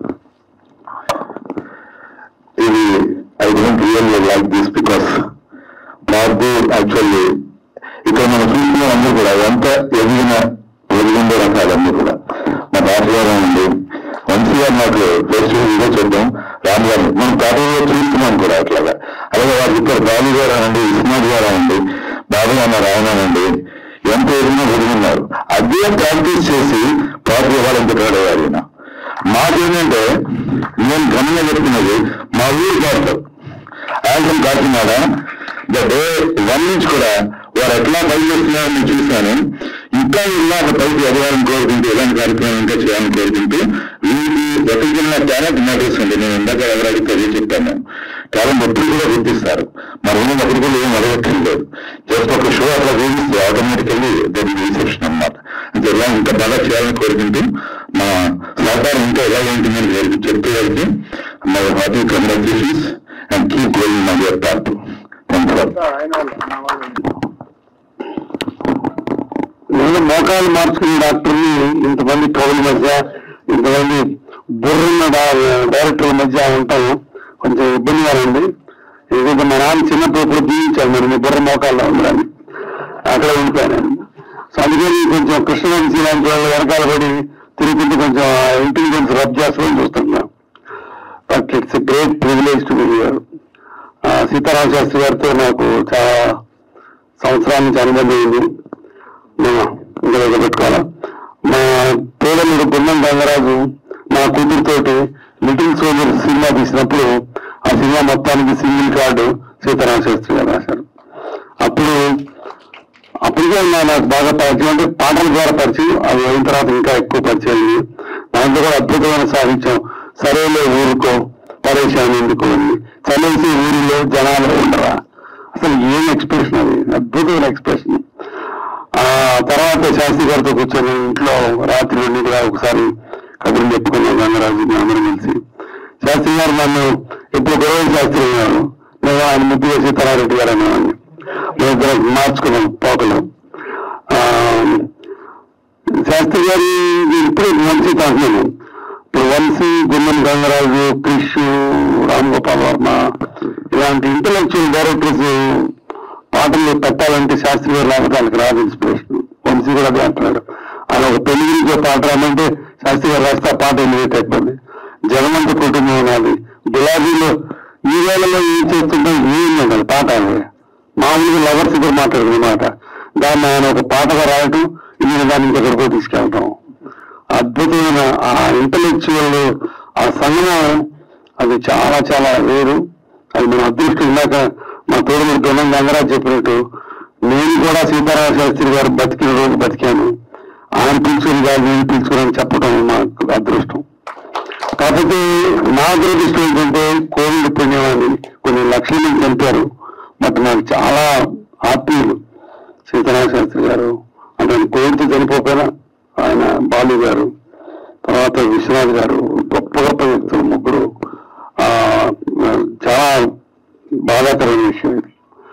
ఇది I don't really like this because నాకు యాక్చువల్లీ ఇక్కడ మనం చూసిన అందరూ కూడా ఎంత ఎదిగిన ఎదిగిండే రకాలు అన్ని కూడా మా తాతగారు ఉంది వంశీ గారు నాకు ఫెస్టివల్ ఇదే చూద్దాం రామ్ గారు మనం తాతగారు చూస్తున్నాం కూడా అట్లాగా అలాగే వారికి ఇక్కడ బాలు గారు అనండి ఇస్మాల్ గారు అనండి బాబు అన్న రాయనండి ఎంత ఎదిగినా ఎదిగినారు అదే ప్రాక్టీస్ చేసి పార్టీ ఇవ్వాలంటే కాడేవారు ఈయన మాకేంటంటే నేను ఘనంగా చెప్తున్నది మా ఊరు కాదు album Kakinada the day one నుంచి కూడా వారు ఎట్లా పనిచేస్తున్నారని నేను చూశాను ఇంకా ఇలా ఒక పైకి ఎదగాలని కోరుకుంటూ ఇలాంటి కార్యక్రమం ఇంకా చేయాలని కోరుకుంటూ వీరికి వెతకిన టాలెంట్ మ్యాటర్స్ అండి నేను ఇందాక ఎవరికి తెలియ చెప్పాను టాలెంట్ ఎప్పుడు కూడా గుర్తిస్తారు మరి ఉన్న ఒకటి కూడా ఏం అడగట్లేదు జస్ట్ ఒక షో అట్లా చూపిస్తే ఆటోమేటికల్లీ దాని రిసెప్షన్ అన్నమాట అంటే ఇలా ఇంకా బాగా చేయాలని కోరుకుంటూ మా సహకారం ఇంకా ఎలా ఉంటుందని వారికి చెప్తూ వారికి my hearty congratulations and keep going my your part thank నేను మోకాలు మార్చుకున్న డాక్టర్ని ఇంతమంది కవుల మధ్య ఇంతమంది బుర్రున్న డా- డైరెక్టర్ల మధ్య ఉంటాం కొంచెం ఇబ్బందిగా ఉంది ఎందుకంటే మా నాన్న చిన్నప్పుడు ఎప్పుడు జీవించాను మరి మీ బుర్ర మోకాల్లో ఉందని అక్కడ ఉండిపోయాను నేను. సో అందుకని కొంచెం కృష్ణవంశీ లాంటి వాళ్ళు వెనకాల పడి తిరుగుతుంటే కొంచెం ఇంటెలిజెన్స్ రబ్ చేస్తామని చూస్తున్నాం but it's a great privilege to be Seetharama Sastry గారితో నాకు చాలా సంవత్సరాల నుంచి అనుబంధం ఉంది మా ఇంటి దగ్గర పెట్టుకోవాలా మా తోడలుడు గుమ్మం రంగరాజు మా కూతురుతోటి లిటిల్ సోల్జర్ సినిమా తీసినప్పుడు ఆ సినిమా మొత్తానికి సింగిల్ కార్డు సీతారామ శాస్త్రి గారు రాశారు అప్పుడు అప్పటికే నా- నాకు బాగా పరిచయం అంటే పాటల ద్వారా పరిచయం అవి అయిన తర్వాత ఇంకా ఎక్కువ పరిచయం అయింది దాంట్లో కూడా అద్భుతమైన సాహిత్యం సరేలే ఊరుకో పరేషాన్ ఎందుకు అని చలేసి ఊరిలో జనాలు ఉండరా అసలు ఏం ఎక్స్ప్రెషన్ అది అద్భుతమైన ఎక్స్ప్రెషన్ ఆ తర్వాత శాస్త్రి గారితో కూర్చొని ఇంట్లో రాత్రి రెండింటిగా ఒకసారి కబుర్లు చెప్పుకున్నాం గంగరాజు మేము అందరం కలిసి శాస్త్రి గారు నన్ను ఎప్పుడు గొడవ శాస్త్రి గారు నేను ఆయన ముద్దుగా సీతారారెడ్డి గారు అనేవాడిని మేము ఇద్దరం మార్చుకున్నాం పోకలు ఆ, శాస్త్రి గారి ఇప్పుడు మంచి కాంటున్నాను ఇప్పుడు వంశీ గుమ్మం గంగరాజు క్రిష్ రామ్ గోపాల్ వర్మ ఇలాంటి ఇంటలెక్చువల్ డైరెక్టర్స్ పాటలు పెట్టాలంటే శాస్త్రి గారు లేకపోతే వాళ్ళకి రాదు ఇన్స్పిరేషన్ వంశీ కూడా అదే అంటున్నాడు ఆయన ఒక పెళ్లి గురించి ఒక పాట రామంటే శాస్త్రి గారు రాస్తే ఆ పాట ఎలివేట్ అయిపోయింది జగమంత కుటుంబం నాది గులాబీలో ఈ వేళలో ఏం చేస్తుంటే ఏం లేదు పాట అనేది మామూలుగా లవర్స్ ఇద్దరు మాట్లాడుకునే మాట దాన్ని ఆయన ఒక పాటగా రాయటం ఈయన దాన్ని ఇంకెక్కడికో తీసుకెళ్ళటం అద్భుతమైన ఆ ఇంటలెక్చువల్ ఆ సంగమం అది చాలా చాలా వేరు అది మన అదృష్టం ఇందాక మా తోడు దొంగ గంగరాజ్ చెప్పినట్టు నేను కూడా సీతారామ శాస్త్రి గారు బతికిన రోజు బతికాను ఆయన పిలుచుకుని కాదు నేను పిలుచుకుని చెప్పడం మాకు అదృష్టం కాకపోతే నా దురదృష్టం ఏంటంటే కోవిడ్ పుణ్యమాన్ని కొన్ని లక్షల మంది చనిపోయారు బట్ నాకు చాలా ఆత్మీయులు సీతారామ శాస్త్రి గారు అంటే ఆయన కోవిడ్తో చనిపోకపోయినా ఆయన బాలు గారు తర్వాత విశ్వనాథ్ గారు గొప్ప గొప్ప వ్యక్తులు ముగ్గురు ఆ, చాలా బాధాకరమైన విషయం ఇది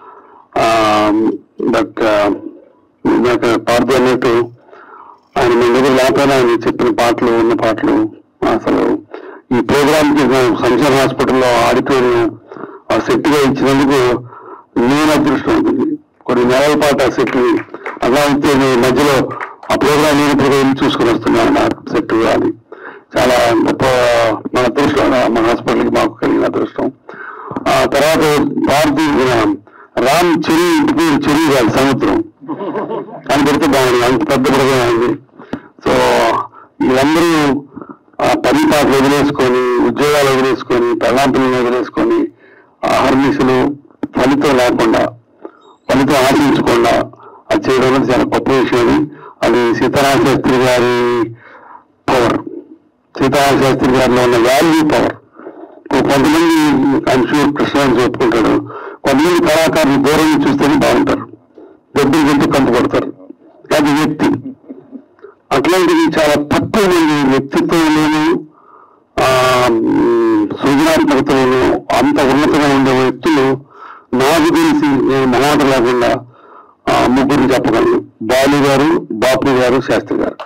బట్ ఇందాక పార్థు అన్నట్టు ఆయన మన దగ్గర లేకపోయినా ఆయన చెప్పిన పాటలు ఉన్న పాటలు అసలు ఈ ప్రోగ్రామ్ కి సంక్షేమ హాస్పిటల్లో ఆడిటోరియం ఆ సెట్ గా ఇచ్చినందుకు నేను అదృష్టం ఉంటుంది కొన్ని నెలల పాటు ఆ సెట్ అలా అయితే నేను మధ్యలో ఆ ప్రోగ్రామ్ నేను ఇప్పుడు వెళ్ళి చూసుకుని వస్తున్నాను ఆ సెట్ అది చాలా గొప్ప మన అదృష్టం మన హాస్పిటల్కి మాకు కలిగిన అదృష్టం ఆ తర్వాత భారతీ రామ్ చెరువు ఇంటి పేరు చెరువు కాదు సముద్రం అని పెడితే బాగుంది అంత పెద్ద మృగం అయింది సో వీళ్ళందరూ ఆ పని పాటలు వదిలేసుకొని ఉద్యోగాలు వదిలేసుకొని పెళ్ళాంపులను వదిలేసుకొని ఆహర్నిశలు ఫలితం లేకుండా ఫలితం ఆశించకుండా అది చేయడం అనేది చాలా గొప్ప విషయం అది సీతారామ శాస్త్రి గారి పవర్ సీతారామ శాస్త్రి గారిలో ఉన్న వాల్యూ పవర్ కొంతమంది ఐఎమ్ షూర్ కృష్ణ అని చెప్పుకుంటాడు కొంతమంది కళాకారులు దూరం నుంచి చూస్తేనే బాగుంటారు దగ్గర వెళ్తూ కంపకొడతారు అది వ్యక్తి అట్లాంటిది చాలా తక్కువ మంది వ్యక్తిత్వంలోను ఆ, మ్, సృజనాత్మకతలోను అంత ఉన్నతంగా ఉండే వ్యక్తులు నాకు తెలిసి నేను మహాట లేకుండా ఆ, ముగ్గురిని చెప్పగలను బాలు గారు బాపు గారు శాస్త్రి గారు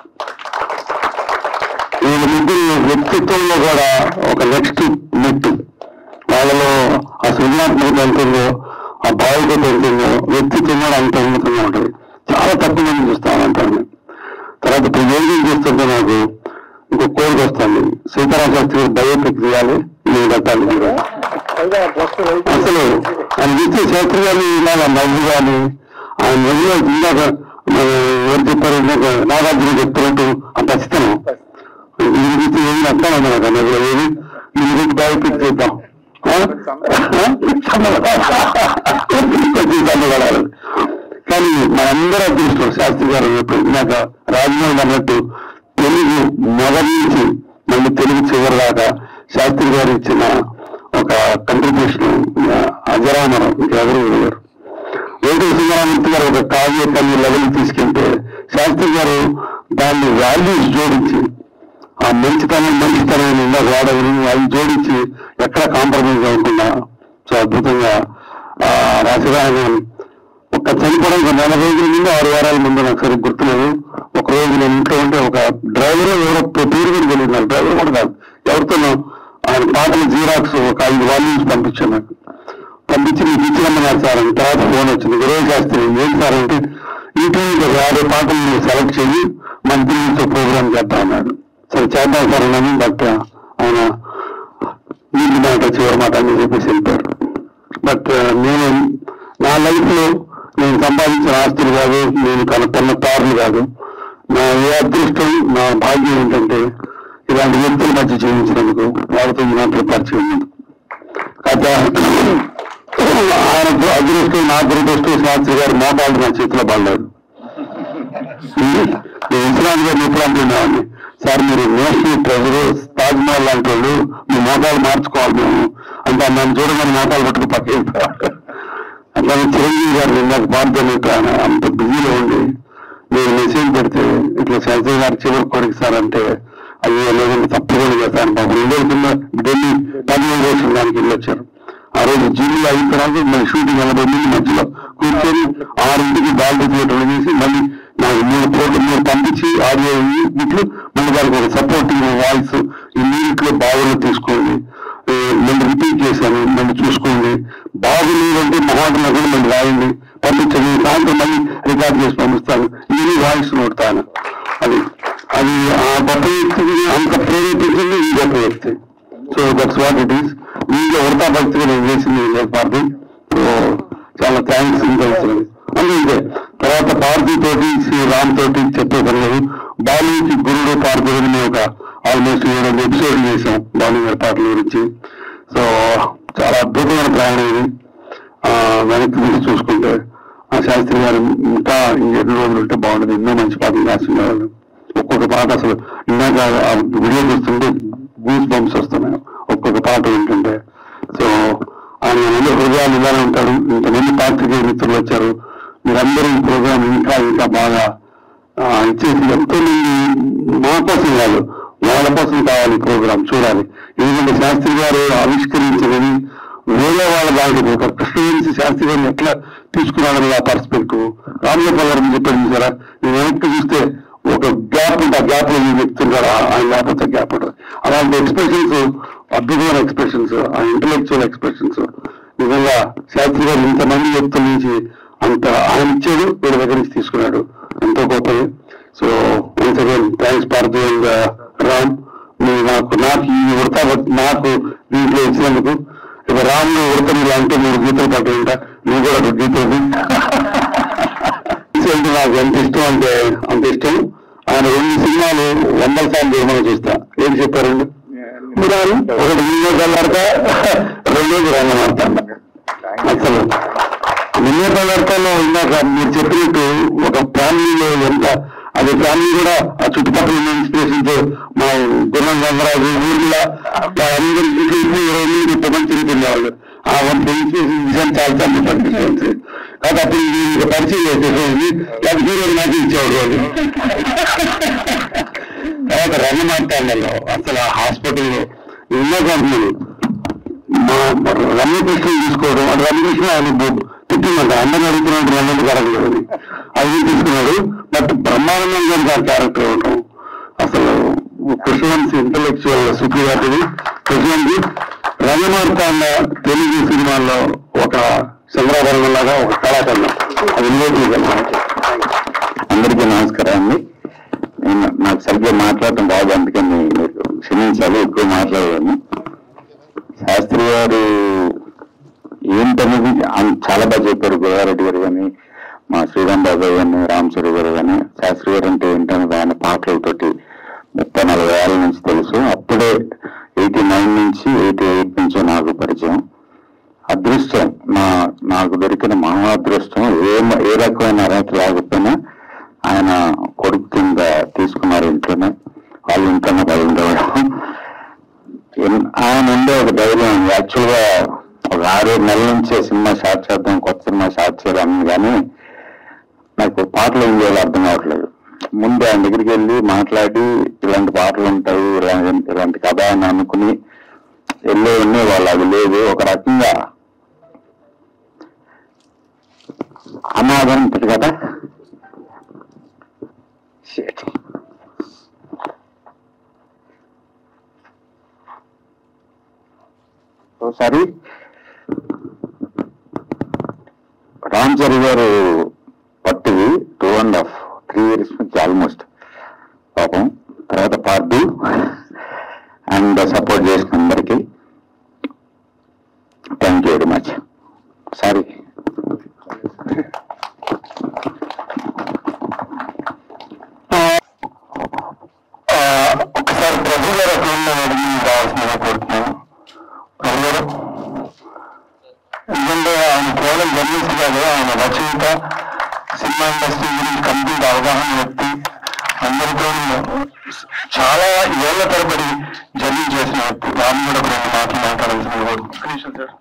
వీళ్ళ ముగ్గురు వ్యక్తిత్వంలో కూడా ఒక నెక్స్ట్ మెట్టు వాళ్ళలో ఆ సృజనాత్మకత ఎంత ఉందో ఆ భావికత ఎంత ఉందో వ్యక్తిత్వం కూడా అంత ఉన్నతంగా ఉంటుంది చాలా తక్కువ మంది చూస్తాను అంటాను నేను. తర్వాత ఇప్పుడు యోగం చేస్తుంటే నాకు ఇంకో కోరిక వస్తుంది సీతారామ శాస్త్రి గారు బయోపిక్ చేయాలి నేను కట్టాలి కదా. అసలు ఆయన ఇచ్చే శాస్త్రి గారు ఇలాగ నవ్వు కానీ ఆయన నవ్వులో ఇందాక మన ఎవరు చెప్పారు ఇందాక నాగార్జున చెప్తున్నట్టు ఆ ఖచ్చితనం ఇది గురించి ఏమి అర్థం అన్నమాట నవ్వులో ఏమి ఇది గురించి బయోపిక్ చేద్దాం ఆ? ఆ? కొంచెం చల్లబడాలి కానీ మనందరూ అదృష్టం శాస్త్రి గారు అన్నట్టు ఇందాక రాజమౌళి అన్నట్టు తెలుగు మొదటి నుంచి మళ్ళీ తెలుగు చివరి దాకా శాస్త్రి గారు ఇచ్చిన ఒక కంట్రిబ్యూషన్ అజరామరం ఇంకెవరు లేరు వెంకట సింగరామూర్తి గారు ఒక కావ్య కవి లెవెల్ తీసుకెళ్తే శాస్త్రి గారు దాన్ని వాల్యూస్ జోడించి ఆ మంచితనం మంచితనం ఇందాక వాడని అవి జోడించి ఎక్కడ కాంప్రమైజ్ అవ్వకుండా సో అద్భుతంగా ఆ రాసిరాయన ఒక్క చనిపోవడానికి నెల రోజుల ముందు ఆరు వారాల ముందు నాకు సరిగ్గా గుర్తులేదు ఒక రోజు నేను ఇంట్లో ఉంటే ఒక డ్రైవర్ ఎవరో పేరు కూడా తెలియదు నాకు డ్రైవర్ కూడా కాదు ఎవరితోనో ఆయన పాటలు జీరాక్స్ ఒక ఐదు వాల్యూమ్స్ పంపించాను నాకు పంపించి నీకు ఇచ్చినమ్మన్నారు సార్ అని తర్వాత ఫోన్ వచ్చింది గురవ శాస్త్రి ఏం సార్ అంటే ఇంటర్వ్యూలో యాభై పాటలు మీరు సెలెక్ట్ చేయి మన పిల్లలతో ప్రోగ్రామ్ చేద్దాం అన్నాడు సరే చేద్దాం సార్ అన్నాను బట్ ఆయన నీటి మాట చివరి మాట అని చెప్పేసి వెళ్ళిపోయారు బట్ నేను నా లైఫ్ లో నేను సంపాదించిన ఆస్తులు కాదు నేను కనుక్కున్న కార్లు కాదు నా ఏ అదృష్టం నా భాగ్యం ఏంటంటే ఇలాంటి వ్యక్తుల మధ్య జీవించినందుకు వాళ్ళతో నాకు పరిచయం ఉంది కథ ఆయన అదృష్టం నా దురదృష్టం శాస్త్రి గారు మోటాలు నా చేతిలో పడలేదు నేను ఇస్లాం గారిని ఎప్పుడు అంటున్నామని సార్ మీరు నేషనల్ ట్రెజర్ తాజ్ మహల్ లాంటి వాళ్ళు మీ మోటాలు మార్చుకోవాలి మేము అంటే నన్ను చూడమని మోటాలు పట్టుకు పక్కకి అట్లాగే చిరంజీవి గారు ఇందాక బాధ్యత ఆయన అంత బిజీలో ఉండి నేను మెసేజ్ పెడితే ఇట్లా శాస్త్రి గారు చివరి కోరిక సార్ అంటే అయ్యో లేదండి తప్పకుండా చేస్తాను బాబు రెండు కింద ఢిల్లీ పదిహేను రోజులు దానికి వెళ్ళొచ్చారు ఆ రోజు జిల్లు అయిన తర్వాత మన షూటింగ్ ఎనభై మంది మధ్యలో కూర్చొని ఆరింటికి బాల్ థియేటర్లు చేసి మళ్ళీ నాకు మూడు కోట్లు మూడు పంపించి ఆడియో ఇట్లు మళ్ళీ దానికి ఒక సపోర్టింగ్ వాయిస్ ఈ మ్యూజిక్ బాగులు తీసుకోండి ఏ, మళ్ళీ రిపీట్ చేశాను మళ్ళీ చూసుకోండి బాగులేదంటే మహాటంలో కూడా మళ్ళీ రాయండి పంపించండి సాయంత్రం మళ్ళీ రికార్డ్ చేసి పంపిస్తాను ఇది వాయిస్ నోడతాను అది అది ఆ గొప్ప వ్యక్తికి అంత ప్రేరేపించింది ఈ గొప్ప వ్యక్తి so that's what it is మీకు ఉడతా భక్తిగా నేను చేసింది లేకపోతే సో చాలా థ్యాంక్స్ ఇంకా ఇచ్చినది అందుకే తర్వాత పార్టీ తోటి శ్రీ రామ్ తోటి చెప్పే పని లేదు బాలీకి గురుడు పార్టీ మేము ఒక ఆల్మోస్ట్ ఏడు ఎపిసోడ్ చేసాం బాలీ గారి పాటల గురించి సో చాలా అద్భుతమైన ప్రయాణం ఇది ఆ, వెనక్కి తీసి చూసుకుంటే ఆ శాస్త్రి గారు ఇంకా ఇంకెన్ని రోజులు ఉంటే బాగుంటుంది ఎన్నో మంచి పాటలు రాస్తున్నారు ఒక్కొక్క పాట అసలు ఇందాక ఆ వీడియో చూస్తుంటే గూస్ బంప్స్ వస్తున్నాయి ఒక్కొక్క పాట వింటుంటే సో ఆయన ముందు హృదయాలు ఇలానే ఉంటాడు ఇంతమంది పాత్రికేయ మిత్రులు వచ్చారు మీరందరూ ఈ ప్రోగ్రామ్ ఇంకా ఇంకా బాగా ఆ, ఇచ్చేసి ఎంతో మంది మా కోసం కాదు వాళ్ళ కోసం కావాలి ఈ ప్రోగ్రామ్ చూడాలి ఎందుకంటే శాస్త్రి గారు ఆవిష్కరించినది వేరే వాళ్ళ దాంట్లో పోతారు కృష్ణవంశీ శాస్త్రి గారిని ఎట్లా తీసుకురావడం ఆ పర్స్పెక్టివ్ రామగోపాల్ గారిని చెప్పాడు చూసారా నేను వెనక్కి చూస్తే ఒక గ్యాప్ ఉంటుంది ఆ గ్యాప్ లో ఈ వ్యక్తులు కూడా ఆయన లేకపోతే గ్యాప్ ఉంటుంది అలాంటి ఎక్స్ప్రెషన్స్ అద్భుతమైన ఎక్స్ప్రెషన్స్ ఆ ఇంటలెక్చువల్ ఎక్స్ప్రెషన్స్ నిజంగా శాస్త్రి గారు ఇంతమంది వ్యక్తుల నుంచి అంత ఆయన ఇచ్చాడు వీళ్ళ దగ్గర నుంచి తీసుకున్నాడు ఎంతో గొప్పది so once again thanks Parthu and Ram మీరు నాకు నాకు ఈ ఉడత నాకు దీంట్లో ఇచ్చినందుకు ఇక రాముడు ఉడత మీరు అంటే మూడు గీతలు పట్టుకుంటా నువ్వు కూడా ఒక గీత ఉంది. అంటే నాకు ఎంత ఇష్టం అంటే అంత ఇష్టం ఆయన రెండు సినిమాలు వందల సార్లు చూడమని చూస్తా ఏం చెప్పారండి మీరు ఒకటి నిన్నే కల్లాడతా రెండోది రంగమాడతా అసలు నిన్నే కల్లాడతాలో ఇందాక మీరు చెప్పినట్టు ఒక ఫ్యామిలీలో ఎంత అది ఫ్యామిలీ కూడా ఆ చుట్టుపక్కల ఉన్న ఇన్స్పిరేషన్ తో మా గుణం గంగరాజు ఊర్లో అందరి ఇంట్లో ఇప్పుడు ఇరవై మంది ముప్పై మంది తిరుగుతుండేవాళ్ళు ఆ వన్ ఇన్స్పిరేషన్ విషయం చాలా చాలా పనిచేస్తుంది కాబట్టి అప్పుడు ఇది పరిచయం చేసేసేది అది హీరో నాకు ఇచ్చేవాడు వాళ్ళు తర్వాత రంగమార్తాండలో అసలు ఆ హాస్పిటల్లో ఎన్నో కంపెనీలు మా రమ్యకృష్ణ తీసుకోవడం అది రమ్యకృష్ణ ఆయన బొ- తిట్టిందంట అందరిని అడుగుతున్నాడు రమ్యంత క్యారెక్టర్ అని అది తీసుకున్నాడు బట్ బ్రహ్మానందం గారి గారి క్యారెక్టర్ ఇవ్వడం అసలు కృష్ణవంశీ ఇంటలెక్చువల్ సుప్రియాటిది కృష్ణవంశీ రంగమార్తాండ తెలుగు సినిమాల్లో ఒక చంద్రాభరణం లాగా ఒక కళాఖండం అది నియోజకవర్గం అందరికీ నమస్కారం అండి నేను నాకు సరిగ్గా మాట్లాడటం బాగా అందుకని మీరు క్షమించాలి ఎక్కువ మాట్లాడాను శాస్త్రి గారు ఏంటనేది అన్- చాలా బాగా చెప్పారు గోదారెడ్డి గారు కానీ మా శ్రీరామ్ బాబాయ్ కానీ రామచూరి గారు కానీ శాస్త్రి గారు అంటే ఏంటనేది ఆయన పాటలతోటి ముప్పై నలభై ఏళ్ళ నుంచి తెలుసు అప్పుడే ఎయిటీ నైన్ నుంచి ఎయిటీ ఎయిట్ నుంచి నాకు పరిచయం అదృష్టం నా నాకు దొరికిన మహా అదృష్టం ఏ మ- ఏ రకమైన అర్హత లేకపోయినా ఆయన కొడుకు కింద తీసుకున్నారు ఇంట్లోనే వాళ్ళ ఇంట్లోనే పడి ఉండవడం ఎన్- ఆయన ఉండే ఒక ధైర్యం యాక్చువల్ గా ఒక ఆరు నెలల నుంచే సినిమా స్టార్ట్ చేద్దాం కొత్త సినిమా స్టార్ట్ చేద్దాం కానీ నాకు పాటలు ఏం చేయాలో అర్థం కావట్లేదు ముందు ఆయన దగ్గరికి వెళ్ళి మాట్లాడి ఇలాంటి పాటలు ఉంటాయి ఇలాంటి ఇలాంటి కథ అని అనుకుని వెళ్ళే ఉన్నాయి వాళ్ళు అది లేదు ఒక రకంగా అనాథం ఉంటుంది కదా Shit. ఒకసారి రామ్ చరి గారు పట్టివి two and half three years నుంచి ఆల్మోస్ట్ పాపం తర్వాత పార్దు అండ్ సపోర్ట్ చేసిన అందరికీ thank you very much sorry ఒకసారి ప్రభు గారు ఎక్కడ ఉన్నారని కావాల్సిందిగా కోరుతున్నాను ప్రభు గారు ఎందుకంటే ఆయన కేవలం జర్నలిస్ట్ కాదు ఆయన రచయిత సినిమా ఇండస్ట్రీ గురించి కంప్లీట్ అవగాహన వ్యక్తి అందరితో చాలా ఏళ్ల తరబడి జర్నీ చేసిన వ్యక్తి రామ్ కూడా ఒక రెండు మాటలు మాట్లాడాల్సింది కోరుతున్నాను sir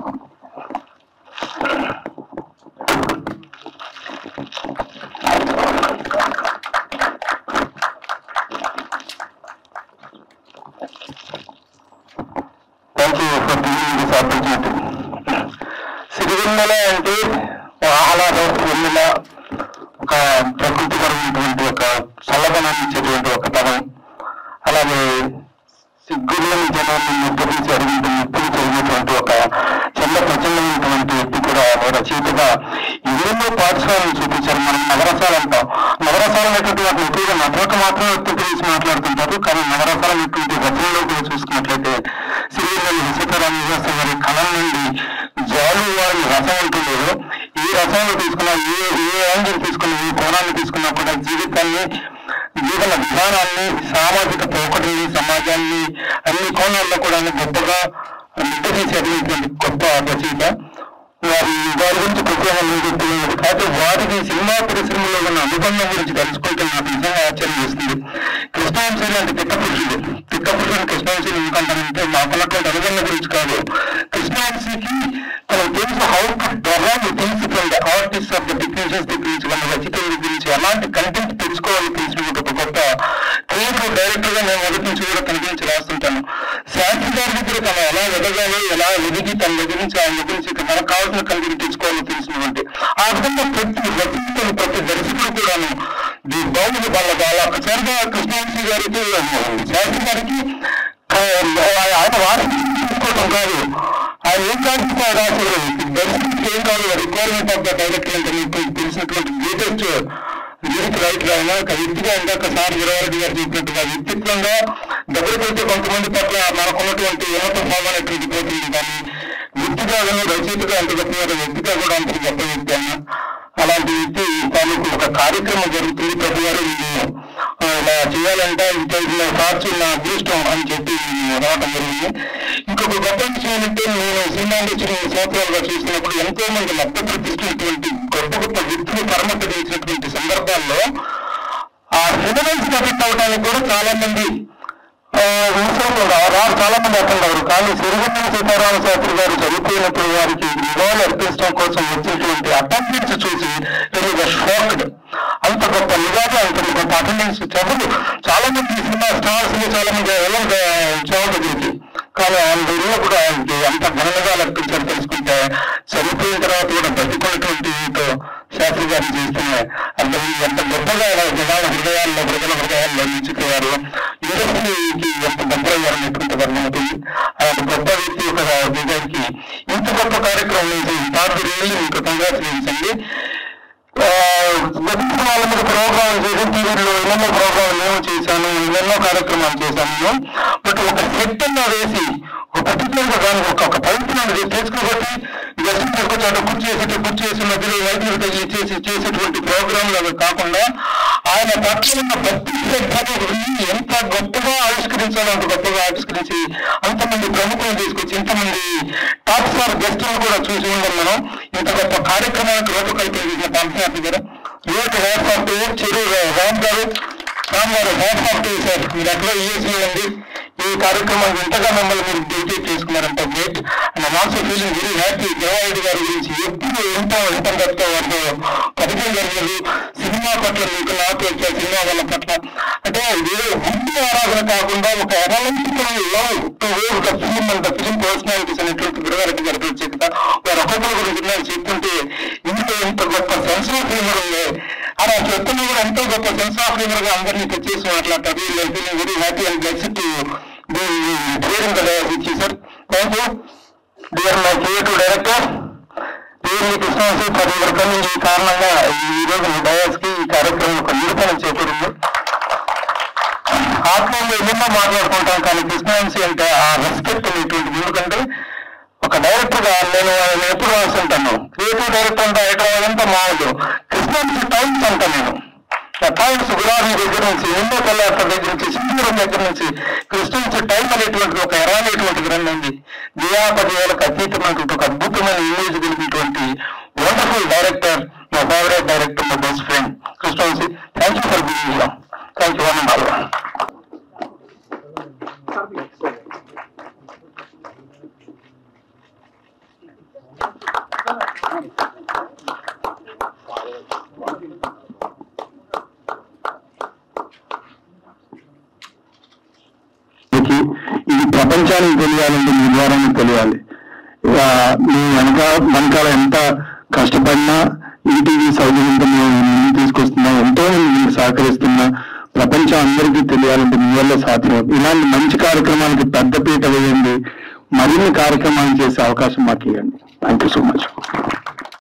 thank you for giving this opportunity Sirivennela అంటే ఒక ఆహ్లాదం వెన్నెల ఒక ప్రకృతిపరమైనటువంటి ఒక చల్లదనాన్ని ఇచ్చేటువంటి ఒక పదం అలాగే సిగ్గులని జనాన్ని ముద్దరించి అడిగింటి ముప్పులు జరిగేటువంటి ఒక చల్ల ప్రచండమైనటువంటి వ్యక్తి కూడా ఒక రచయితగా ఎన్నెన్నో పాఠశాలను చూపించారు మనం నవరసాలు అంటాం నవరసాలు అనేటువంటి వాటిని ఎక్కువగా నటనక మాత్రం వ్యక్తి గురించి మాట్లాడుతుంటారు కానీ నవరసాలు అనేటువంటి రచనలో కూడా చూసుకున్నట్లయితే శ్రీవెల్లి సీతారామ శాస్త్రి గారి కళల నుండి జాలు వారి రసం ఉంటుందో ఈ రసంలో తీసుకున్న ఏ ఏ యాంగిల్ తీసుకున్న ఏ కోణాన్ని తీసుకున్నా కూడా జీవితాన్ని జీవన విధానాన్ని సామాజిక పోకటిని సమాజాన్ని అన్ని కోణాల్లో కూడా గొప్పగా నిట్టదీసేటువంటి గొప్ప రచయిత వారి వారి గురించి ప్రత్యేకంగా మీకు తెలియదు కాకపోతే వారికి సినిమా పరిశ్రమలో ఉన్న అనుబంధం గురించి తెలుసుకుంటే నాకు నిజంగా ఆశ్చర్యం వేస్తుంది కృష్ణవంశీ లాంటి తిక్క పురుషుడు తిక్క పురుషుడు కృష్ణవంశీ ఎందుకంటానంటే మాకున్నటువంటి అనుబంధం గురించి కాదు కృష్ణవంశీకి తనకు తెలుసు how to develop things from the artist of the technicians దగ్గర నుంచి మన రచయితల దగ్గర నుంచి ఎలాంటి కంటెంట్ తెలుసుకోవాలి తెలిసినటువంటి ఒక గొప్ప క్రియేటివ్ డైరెక్టర్ గా నేను మొదటి నుంచి కూడా తన గురించి రాస్తుంటాను శాస్త్రి గారి దగ్గర తను ఎలా ఎదగాలో ఎలా ఎదిగి తన దగ్గర నుంచి ఆయన దగ్గర నుంచి మనకు కావాల్సిన కంటెంట్ తెచ్చుకోవాలో తెలిసినటువంటి ఆ విధంగా ప్రతి రచయితలు ప్రతి దర్శకుడు కూడాను ది బాగుంది వాళ్ళ వాళ్ళ ఒకసారిగా కృష్ణవంశీ గారికి శాస్త్రి గారికి ఆ, ఆయన వారికి తీసుకోవడం కాదు ఆయన ఏం కాదు రాశారు దర్శకుడికి ఏం కాదు రిక్వైర్మెంట్ ఆఫ్ ద డైరెక్టర్ అంటే మీకు తెలిసినటువంటి గ్రేటెస్ట్ లిరిక్ రైటర్ ఆయన ఒక వ్యక్తిగా ఇందాక సార్ వీరారెడ్డి గారు చెప్పినట్టుగా వ్యక్తిత్వంగా దగ్గర పెడితే కొంతమంది పట్ల మనకున్నటువంటి ఉన్నత భావం అనేటువంటి పోతుంది కానీ వ్యక్తిగా కానీ రచయితగా అంత గొప్ప వ్యక్తిగా కూడా అంత గొప్ప వ్యక్తి ఆయన అలాంటి వ్యక్తి తాలూకు ఒక కార్యక్రమం జరుగుతుంది ప్రతి వారు నేను ఆ, ఇలా చేయాలంటే ఇంత ఇలా సాక్షి నా అదృష్టం అని చెప్పి నేను రావడం జరిగింది ఇంకొక గొప్ప విషయం ఏంటంటే నేను సినిమా ఇండస్ట్రీ సంవత్సరాలుగా చూసినప్పుడు ఎంతో మంది లబ్ధ ప్రతిష్ఠించినటువంటి గొప్ప గొప్ప వ్యక్తులు కర్మకరించినటువంటి సందర్భాల్లో ఆ సినిమాన్స్ కనెక్ట్ అవడానికి కూడా చాలా మంది ఆ, విషయంలో రారు చాలా మంది అర్థం కానీ సిరిగొండ సీతారామ శాస్త్రి గారు చనిపోయినప్పుడు వారికి నివాళులు అర్పించడం కోసం వచ్చినటువంటి అటెండెన్స్ చూసి షాక్డ్ అంత గొప్ప నిజాగా అంత గొప్ప అటెండెన్స్ చదువు చాలా మంది సినిమా స్టార్స్ చాలా మంది వెళ్ళడం చావు దగ్గరికి కానీ ఆయన దగ్గర కూడా ఆయనకి అంత ఘనంగా అర్పించారు తెలుసుకుంటే చనిపోయిన తర్వాత కూడా బతికున్నటువంటి వీటితో శాస్త్రి గారిని చేస్తున్న అంటే ఎంత గొప్పగా ఆయన జనాల హృదయాల్లో ప్రజల హృదయాల్లో నిలిచిపోయారు ఇండస్ట్రీకి ఎంత దగ్గరయ్యారనేటువంటి అర్థమవుతుంది ఆయన గొప్ప వ్యక్తి ఒక నిజానికి ఇంత గొప్ప కార్యక్రమం చేసి పార్టీ రియల్లీ మీకు కంగ్రాచులేషన్స్ అండి గొప్ప వాళ్ళ మీద ప్రోగ్రామ్ చేసి టీవీలో ఎన్నెన్నో ప్రోగ్రామ్ నేను చేశాను ఎన్నెన్నో కార్యక్రమాలు చేశాను బట్ ఒక సెట్ వేసి ఒక పర్టికులర్ గా దానికి ఒక ఒక పవిత్రమైన తెచ్చుకోబట్టి జస్ట్ తీసుకొచ్చి కుర్చీ వేసి కుర్చీ వేసి మధ్యలో వైద్యులు తగిలి చేసి చేసేటువంటి ప్రోగ్రాంలు అవి కాకుండా ఆయన పట్ల ఉన్న భక్తి శ్రద్ధను గురించి ఎంత గొప్పగా ఆవిష్కరించాలో అంత గొప్పగా ఆవిష్కరించి అంతమంది ప్రముఖులను తీసుకొచ్చి ఇంతమంది టాప్ స్టార్ గెస్టులను కూడా చూసి ఉన్నాం మనం ఇంత గొప్ప కార్యక్రమానికి రూపకల్పన చేసిన పంపిణీ గారు యువత హ్యాప్ ఆఫ్ చెరు రామ్ గారు రామ్ గారు హ్యాప్ ఆఫ్ సార్ మీరు ఎక్కడ ఈఎస్సీ అండి ఈ కార్యక్రమాన్ని ఇంతగా మమ్మల్ని మీరు డెడికేట్ చేసుకున్నారంటే great and also feeling very happy Deva Reddy గారి గురించి ఎప్పుడు ఎంతో ఇంటర్నెట్తో వారితో పరిచయం జరిగింది సినిమా పట్ల మీకు నాకు వచ్చే సినిమా వాళ్ళ పట్ల అంటే ఇది గుడ్డి ఆరాధన కాకుండా ఒక analytical love to wave the film and the film personalities అనేటువంటి గురుగారెడ్డి గారి ప్రత్యేకత వారు ఒక్కొక్కరి గురించి నేను చెప్తుంటే ఇంత ఇంత గొప్ప సెన్స్ ఆఫ్ హ్యూమర్ ఉంది అలా చెప్తున్నా కూడా ఎంతో గొప్ప సెన్స్ ఆఫ్ జనరల్ గా అందరినీ తెచ్చేసి మాట్లాడతారు very happy and bless to hearing the which sir thank you dear my creative director D L E Krishna Vasu for your coming ఈ కారణంగా ఈ రోజు డయాస్ కి ఈ కార్యక్రమం ఒక నిరూపణ చేకూరింది ఆత్మీయంగా ఎన్నెన్నో మాట్లాడుకుంటాం కానీ కృష్ణవంశీ అంటే ఆ రెస్పెక్ట్ అనేటువంటిది ఎందుకంటే ఒక డైరెక్టర్ గా నేను నేను ఎప్పుడు రాస్తుంటాను క్రియేటివ్ డైరెక్టర్ అంటే హైదరాబాద్ అంతా మామూలు కృష్ణవంశీ టైమ్స్ అంట నేను టైమ్స్ గులాబీ దగ్గర నుంచి ఎన్నో కల్లాట దగ్గర నుంచి సింధూరం దగ్గర నుంచి కృష్ణవంశీ టైం అనేటువంటిది ఒక ఎరానేటువంటి గ్రంథం ఉంది దియాపదేవులకు అతీతమైనటువంటి ఒక అద్భుతమైన ఇమేజ్ కలిగినటువంటి వండర్ఫుల్ డైరెక్టర్ మా ఫేవరెట్ డైరెక్టర్ మా best friend Krishna Vamsi thank you for being thank you one all ఇది ఇది ప్రపంచానికి తెలియాలంటే మీ ద్వారానే తెలియాలి ఇక మీ వెనక వెనకాల ఎంత కష్టపడినా ఈటీవీ సౌజన్యంతో మేము ముందుకు తీసుకొస్తున్నా ఎంతో మంది మీకు సహకరిస్తున్నా ప్రపంచం అందరికీ తెలియాలంటే మీ వల్ల సాధ్యం ఇలాంటి మంచి కార్యక్రమాలకి పెద్దపీట వేయండి మరిన్ని కార్యక్రమాలు చేసే అవకాశం మాకు ఇవ్వండి థ్యాంక్ యూ సో మచ్